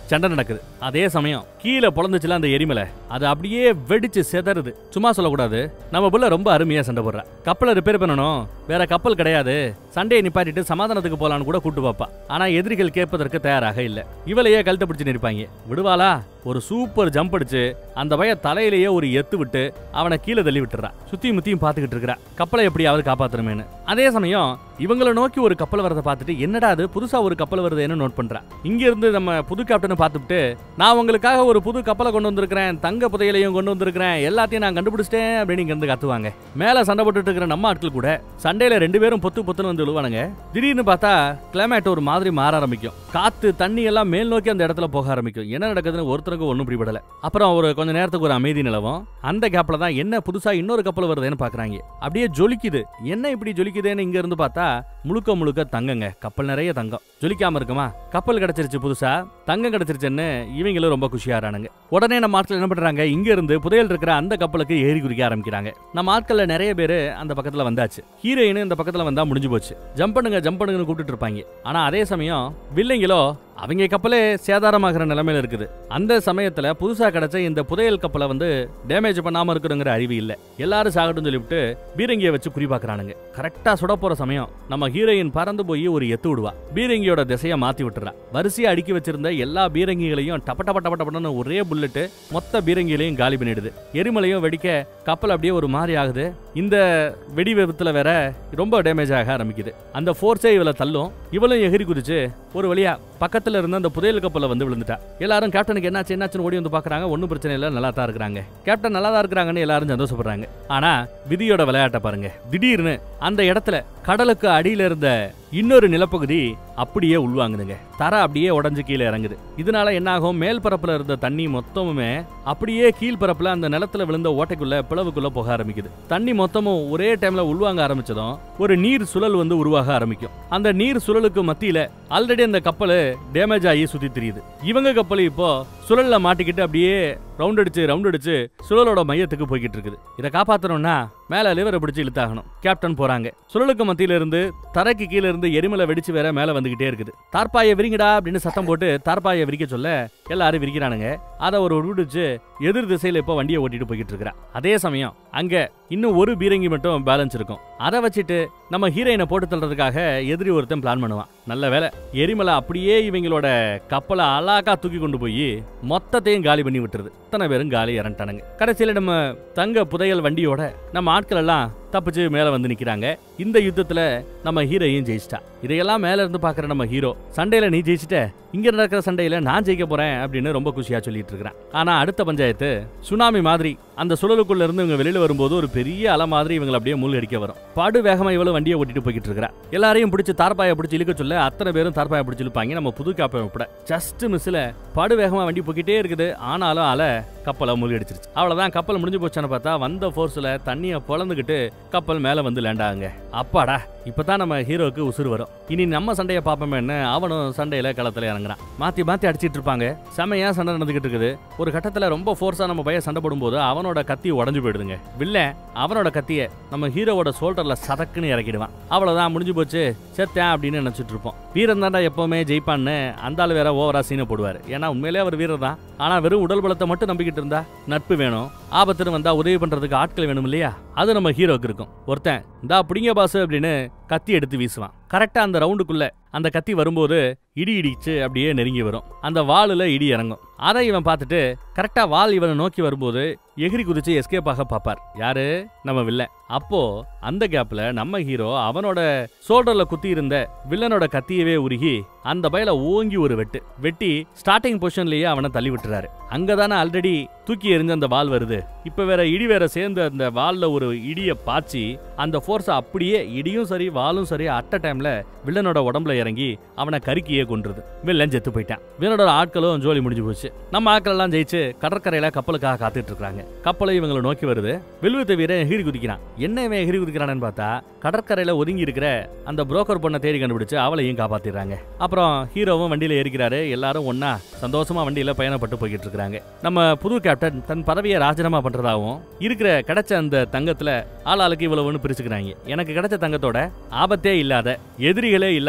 சண்டை நடக்குது அதே சமயம் கீழே பொழந்துச்சுல அந்த எரிமலை அது அப்படியே வெடிச்சு செதறுது சும்மா சொல்லக்கூடாது நம்ம புள்ள ரொம்ப அருமையா சண்டை போடுறா கப்பலை ரிப்பேர் பண்ணணும் வேற கப்பல் கிடையாது சண்டையை நிப்பாட்டிட்டு சமாதானத்துக்கு போலான்னு கூட கூட்டு பாப்பா ஆனா எதிரிகள் கேட்பதற்கு தயாராக இல்ல இவளையே கழுத்தை பிடிச்சு நிற்பாங்க விடுவாளா ஒரு சூப்பர் ஜம்ப் அடிச்சு அந்த பைய தலையிலேயே ஒரு எத்து விட்டு அவனை கீழே தள்ளி விட்டுறா சுத்தியும் முத்தியும் பாத்துக்கிட்டு இருக்கிறா கப்பலை எப்படியாவது காப்பாத்தணுமேனு அதே சமயம் இவங்கள நோக்கி ஒரு கப்பல் வரதை பார்த்துட்டு என்னடா அது புதுசா ஒரு கப்பல் வருதுன்னு நோட் பண்றா இங்க இருந்து நம்ம புது கேப்டனை பார்த்துட்டு நான் உங்களுக்காக ஒரு புது கப்பலை கொண்டு வந்திருக்கிறேன் தங்க புதையலையும் கொண்டு வந்திருக்கிறேன் எல்லாத்தையும் நான் கண்டுபிடிச்சிட்டேன் அப்படின்னு இங்க இருந்து கத்துவாங்க மேல சண்டை போட்டுட்டு இருக்கிற நம்ம ஆட்கள் கூட சண்டையில ரெண்டு பேரும் பொத்து பொத்துன்னு வந்து விழுவானுங்க திடீர்னு பார்த்தா கிளைமேட் ஒரு மாதிரி மாற ஆரம்பிக்கும் காத்து தண்ணி எல்லாம் மேல் நோக்கி அந்த இடத்துல போக ஆரம்பிக்கும் என்ன நடக்குதுன்னு ஒருத்தருக்கு ஒன்றும் பிடிபடல அப்புறம் ஒரு கொஞ்ச நேரத்துக்கு ஒரு அமைதி நிலவும் அந்த கேப்ல தான் என்ன புதுசா இன்னொரு கப்பல் வருதுன்னு பாக்குறாங்க அப்படியே ஜொலிக்குது என்ன இப்படி ஜொலிக்குதுன்னு இங்க இருந்து பார்த்தா முழுக்க முழுக்க தங்கங்க கப்பல் நிறைய தங்கம் ஜொலிக்காம இருக்குமா கப்பல் கிடைச்சிருச்சு புதுசா தங்கம் கிடைச்சிருச்சுன்னு இவங்களும் ரொம்ப குஷியாரானுங்க உடனே நம்ம ஆட்கள் என்ன பண்றாங்க இங்க இருந்து புதையல் இருக்கிற அந்த கப்பலுக்கு ஏறி குதிக்க ஆரம்பிக்கிறாங்க நம்ம ஆட்கள்ல நிறைய பேர் அந்த பக்கத்துல வந்தாச்சு ஹீரோயின் இந்த பக்கத்துல வந்தா முடிஞ்சு போச்சு ஜம்ப் பண்ணுங்க ஜம்ப் பண்ணுங்கன்னு கூப்பிட்டு இருப்பாங்க ஆனா அதே சமயம் வில்லைங்களோ அவங்க கப்பலே சேதாரமாகிற நிலைமையில இருக்குது அந்த சமயத்துல புதுசா கிடைச்ச இந்த புதையல் கப்பலை வந்து டேமேஜ் பண்ணாம இருக்கணுங்கிற அறிவு இல்ல எல்லாரும் சாகட்டும் சொல்லிவிட்டு பீரங்கியை வச்சு குறி பாக்குறானுங்க கரெக்டா சுட போற சமயம் நம்ம ஹீரோயின் பறந்து போய் ஒரு எத்து விடுவா பீரங்கியோட திசையை மாத்தி விட்டுறா வரிசையா அடுக்கி வச்சிருந்த எல்லா பீரங்கிகளையும் டப்ப டப்ப டப்ப டப்பன்னு ஒரே புல்லட்டு மொத்த பீரங்கிகளையும் காலி பண்ணிடுது எரிமலையும் வெடிக்க கப்பல் அப்படியே ஒரு மாதிரி ஆகுது இந்த வெடி விபத்துல வேற ரொம்ப டேமேஜ் ஆக ஆரம்பிக்குது அந்த ஃபோர்ஸே இவளை தள்ளும் இவளும் எகிரி குதிச்சு ஒரு வழியா பக்கத்துல இருந்த அந்த புதையல் கப்பல்ல வந்து விழுந்துட்டா எல்லாரும் கேப்டனுக்கு என்னாச்சு என்னாச்சுன்னு ஓடி வந்து பாக்குறாங்க ஒன்றும் பிரச்சனை இல்லை நல்லா தான் இருக்கிறாங்க கேப்டன் நல்லா தான் இருக்கிறாங்கன்னு எல்லாரும் சந்தோஷப்படுறாங்க ஆனா விதியோட விளையாட்டை பாருங்க திடீர்னு அந்த இடத்துல கடலுக்கு அடியில இருந்த இன்னொரு நிலப்பகுதி அப்படியே உள்வாங்குதுங்க தர அப்படியே உடஞ்சு கீழே இறங்குது இதனால என்னாகும் மேல் பரப்புல இருந்த தண்ணி மொத்தமுமே அப்படியே கீழ்பரப்புல அந்த நிலத்துல விழுந்த ஓட்டைக்குள்ள பிளவுக்குள்ள போக ஆரம்பிக்குது தண்ணி மொத்தமும் ஒரே டைம்ல உள்வாங்க ஆரம்பிச்சதும் ஒரு நீர் சுழல் வந்து உருவாக ஆரம்பிக்கும் அந்த நீர் சுழலுக்கு மத்தியில ஆல்ரெடி அந்த கப்பல் டேமேஜ் ஆகி சுத்தி தெரியுது இவங்க கப்பல் இப்போ சுழல்ல மாட்டிக்கிட்டு அப்படியே ரவுண்ட் அடிச்சு ரவுண்ட் அடிச்சு சுழலோட மையத்துக்கு போய்கிட்டு இருக்குது இதை காப்பாத்தணும்னா மேல லிவரை பிடிச்சு இழுத்தாகணும் கேப்டன் போறாங்க சுழலுக்கு மத்தியில இருந்து தரைக்கு கீழ இருந்து எரிமலை வெடிச்சு வேற மேல வந்துகிட்டே இருக்குது தார்பாயை விரிங்கடா அப்படின்னு சத்தம் போட்டு தார்பாயை விரிக்க சொல்ல எல்லாரும் விரிக்கிறானுங்க அதை ஒரு விடுச்சு எதிர் திசையில இப்போ வண்டியை ஓட்டிட்டு போய்கிட்டு இருக்கிறா அதே சமயம் அங்க இன்னும் ஒரு பீரங்கி மட்டும் பேலன்ஸ் இருக்கும் அதை வச்சுட்டு நம்ம ஹீரோயினை போட்டு தள்ளுறதுக்காக எதிரி ஒருத்தன் பிளான் பண்ணுவான் நல்ல வேலை எரிமலை அப்படியே இவங்களோட கப்பலை அழகா தூக்கி கொண்டு போய் மொத்தத்தையும் காலி பண்ணி விட்டுருது அத்தனை பேரும் காலி இறண்டானுங்க கடைசியில நம்ம தங்க புதையல் வண்டியோட நம்ம ஆட்கள் எல்லாம் தப்பிச்சு மேல வந்து நிக்கிறாங்க இந்த யுத்தத்துல நம்ம ஹீரோயும் ஜெயிச்சிட்டா இதையெல்லாம் மேல இருந்து பாக்குற நம்ம ஹீரோ சண்டையில நீ ஜெயிச்சிட்ட இங்க நடக்கிற சண்டையில நான் ஜெயிக்க போறேன் அப்படின்னு ரொம்ப குஷியா சொல்லிட்டு இருக்கிறான் ஆனா அடுத்த பஞ்சாயத்து சுனாமி மாதிரி அந்த சுழலுக்குள்ள இருந்து இவங்க வெளியில வரும்போது ஒரு பெரிய அலை மாதிரி இவங்களை அப்படியே மூழ்கடிக்க வரும் படு வேகமா இவ்வளவு வண்டியை ஓட்டிட்டு போய்கிட்டு இருக்கிறா எல்லாரையும் பிடிச்சி தார்பாயை பிடிச்சி இழுக்க சொல்ல அத்தனை பேரும் தார்பாயை பிடிச்சி இழுப்பாங்க நம்ம புது காப்பை விட ஜஸ்ட் மிஸ்ல படு வேகமா வண்டி போய்கிட்டே இருக்குது ஆனாலும் அலை கப்பலை மூழ்கடிச்சிருச்சு அவ்வளவுதான் கப்பல் முடிஞ்சு போச்சான்னு பார்த்தா வந்த ஃபோர்ஸ்ல தண்ணியை பொழந்துக்கிட்டு கப்பல் மேல வந்து லேண்ட் ஆகுங்க அப்பாடா இப்பதான் நம்ம ஹீரோக்கு உசுறு வரும் இனி நம்ம சண்டையை பார்ப்போமேன்னு அவனும் சண்டையில களத்துல இறங்குறான் மாத்தி மாத்தி அடிச்சிட்டு இருப்பாங்க செமையா சண்டை நடந்துகிட்டு இருக்குது ஒரு கட்டத்துல ரொம்ப ஃபோர்ஸா நம்ம பையன் சண்டை போடும்போது அவனோட கத்தி உடஞ்சு போயிடுதுங்க வில்லன் அவனோட கத்திய நம்ம ஹீரோவோட ஷோல்டர்ல சதக்குன்னு இறக்கிடுவான் அவ்வளவுதான் முடிஞ்சு போச்சு செத்தேன் அப்படின்னு நினைச்சிட்டு இருப்போம் வீரன் தாண்டா எப்பவுமே ஜெயிப்பான்னு அந்த ஆள் வேற ஓவரா சீனை போடுவார் ஏன்னா உண்மையிலே அவர் வீரர் தான் ஆனா வெறும் உடல் பலத்தை மட்டும் நம்பிக்கிட்டு இருந்தா நட்பு வேணும் ஆபத்துன்னு வந்தா உதவி பண்றதுக்கு ஆட்கள் வேணும் இல்லையா அது நம்ம ஹீரோக்கு இருக்கும் ஒருத்தன் இந்தா பிடிங்க பாசு அப்படின்னு கத்தி எடுத்து வீசுவான் கரெக்டா அந்த ரவுண்டுக்குள்ள அந்த கத்தி வரும்போது இடி இடிச்சு அப்படியே நெருங்கி வரும் அந்த வாளுல இடி இறங்கும் அதை இவன் பார்த்துட்டு கரெக்டா வால் இவனை நோக்கி வரும்போது எகிரி குதிச்சு எஸ்கேப் ஆக பார்ப்பார் யாரு நம்ம வில்லன் அப்போ அந்த கேப்ல நம்ம ஹீரோ அவனோட ஷோல்டர்ல குத்தி இருந்த வில்லனோட கத்தியவே உருகி அந்த பயல ஓங்கி ஒரு வெட்டு வெட்டி ஸ்டார்டிங் பொசிஷன்லயே அவனை தள்ளி விட்டுறாரு அங்கதானே ஆல்ரெடி தூக்கி எறிஞ்ச அந்த வால் வருது இப்ப வேற இடி வேற சேர்ந்து அந்த வால்ல ஒரு இடிய பாய்ச்சி அந்த ஃபோர்ஸ் அப்படியே இடியும் சரி வாலும் சரி அட்ட டைம்ல வில்லனோட உடம்புல இறங்கி அவனை கருக்கியே கொன்றுது வில்லன் செத்து போயிட்டான் வில்லனோட ஆட்களும் ஜோலி முடிஞ்சு போச்சு நம்ம ஆட்கள் எல்லாம் ஜெயிச்சு கடற்கரையில கப்பலுக்காக காத்துட்டு இருக்காங்க கப்பலை இவங்களை நோக்கி வருது வில்வித்த வீரன் எகிரி குதிக்கிறான் என்ன இவன் எகிரி குதிக்கிறான்னு பார்த்தா கடற்கரையில ஒதுங்கி இருக்கிற அந்த புரோக்கர் பொண்ணை தேடி கண்டுபிடிச்சு அவளையும் காப்பாத்திடுறாங்க அப்புறம் ஹீரோவும் வண்டியில ஏறிக்கிறாரு எல்லாரும் ஒண்ணா சந்தோஷமா வண்டியில பயணப்பட்டு போய்கிட்டு இருக்காங்க நம்ம புது கேப்டன் தன் பதவியை ராஜினாமா பண்றதாவும் இருக்கிற கிடைச்ச அந்த தங்கத்துல ஆளாளுக்கு இவ்வளவுன்னு பிரிச்சுக்கிறாங்க எனக்கு கிடைச்ச தங்கத்தோட ஆபத்தே இல்லாத எதிரிகளே இல்லாத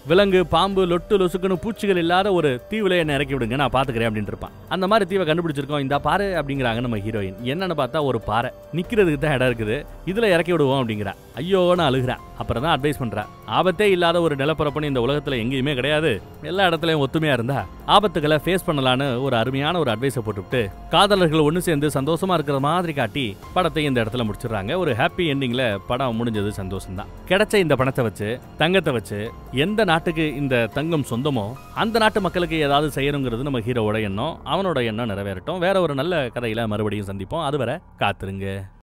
விலங்கு பாம்பு லொட்டு லொசுக்குன்னு பூச்சிகள் இல்லாத ஒரு தீவுல என்ன இறக்கி விடுங்க நான் பாத்துக்கிறேன் அப்படின்னு இருப்பான் அந்த மாதிரி தீவை கண்டுபிடிச்சிருக்கோம் இந்த பாரு அப்படிங்கிறாங்க நம்ம ஹீரோயின் என்னன்னு பார்த்தா ஒரு பாறை நிக்கிறதுக்கு தான் இடம் இருக்குது இதுல இறக்கி விடுவோம் அப்படிங்கிறா ஐயோன்னு அழுகிறா அப்புறம் தான் அட்வைஸ் பண்றா ஆபத்தே இல்லாத ஒரு நிலப்பரப்புன்னு இந்த உலகத்துல எங்கேயுமே கிடையாது எல்லா இடத்துலயும் ஒத்துமையா இருந்தா ஆபத்துகளை ஃபேஸ் பண்ணலான்னு ஒரு அருமையான ஒரு அட்வைஸை போட்டுவிட்டு காதலர்கள் ஒன்று சேர்ந்து சந்தோஷமா இருக்கிற மாதிரி காட்டி படத்தை இந்த இடத்துல முடிச்சிடுறாங்க ஒரு ஹாப்பி எண்டிங்ல படம் முடிஞ்சது சந்தோஷம் தான் கிடைச்ச இந்த பணத்தை வச்சு தங்கத்தை வச்சு எந்த நாட்டுக்கு இந்த தங்கம் சொந்தமோ அந்த நாட்டு மக்களுக்கு ஏதாவது செய்யணுங்கிறது நம்ம ஹீரோவோட எண்ணம் அவனோட எண்ணம் நிறைவேறட்டும் வேற ஒரு நல்ல கதையில மறுபடியும் சந்திப்போம் அதுவரை காத்துருங்க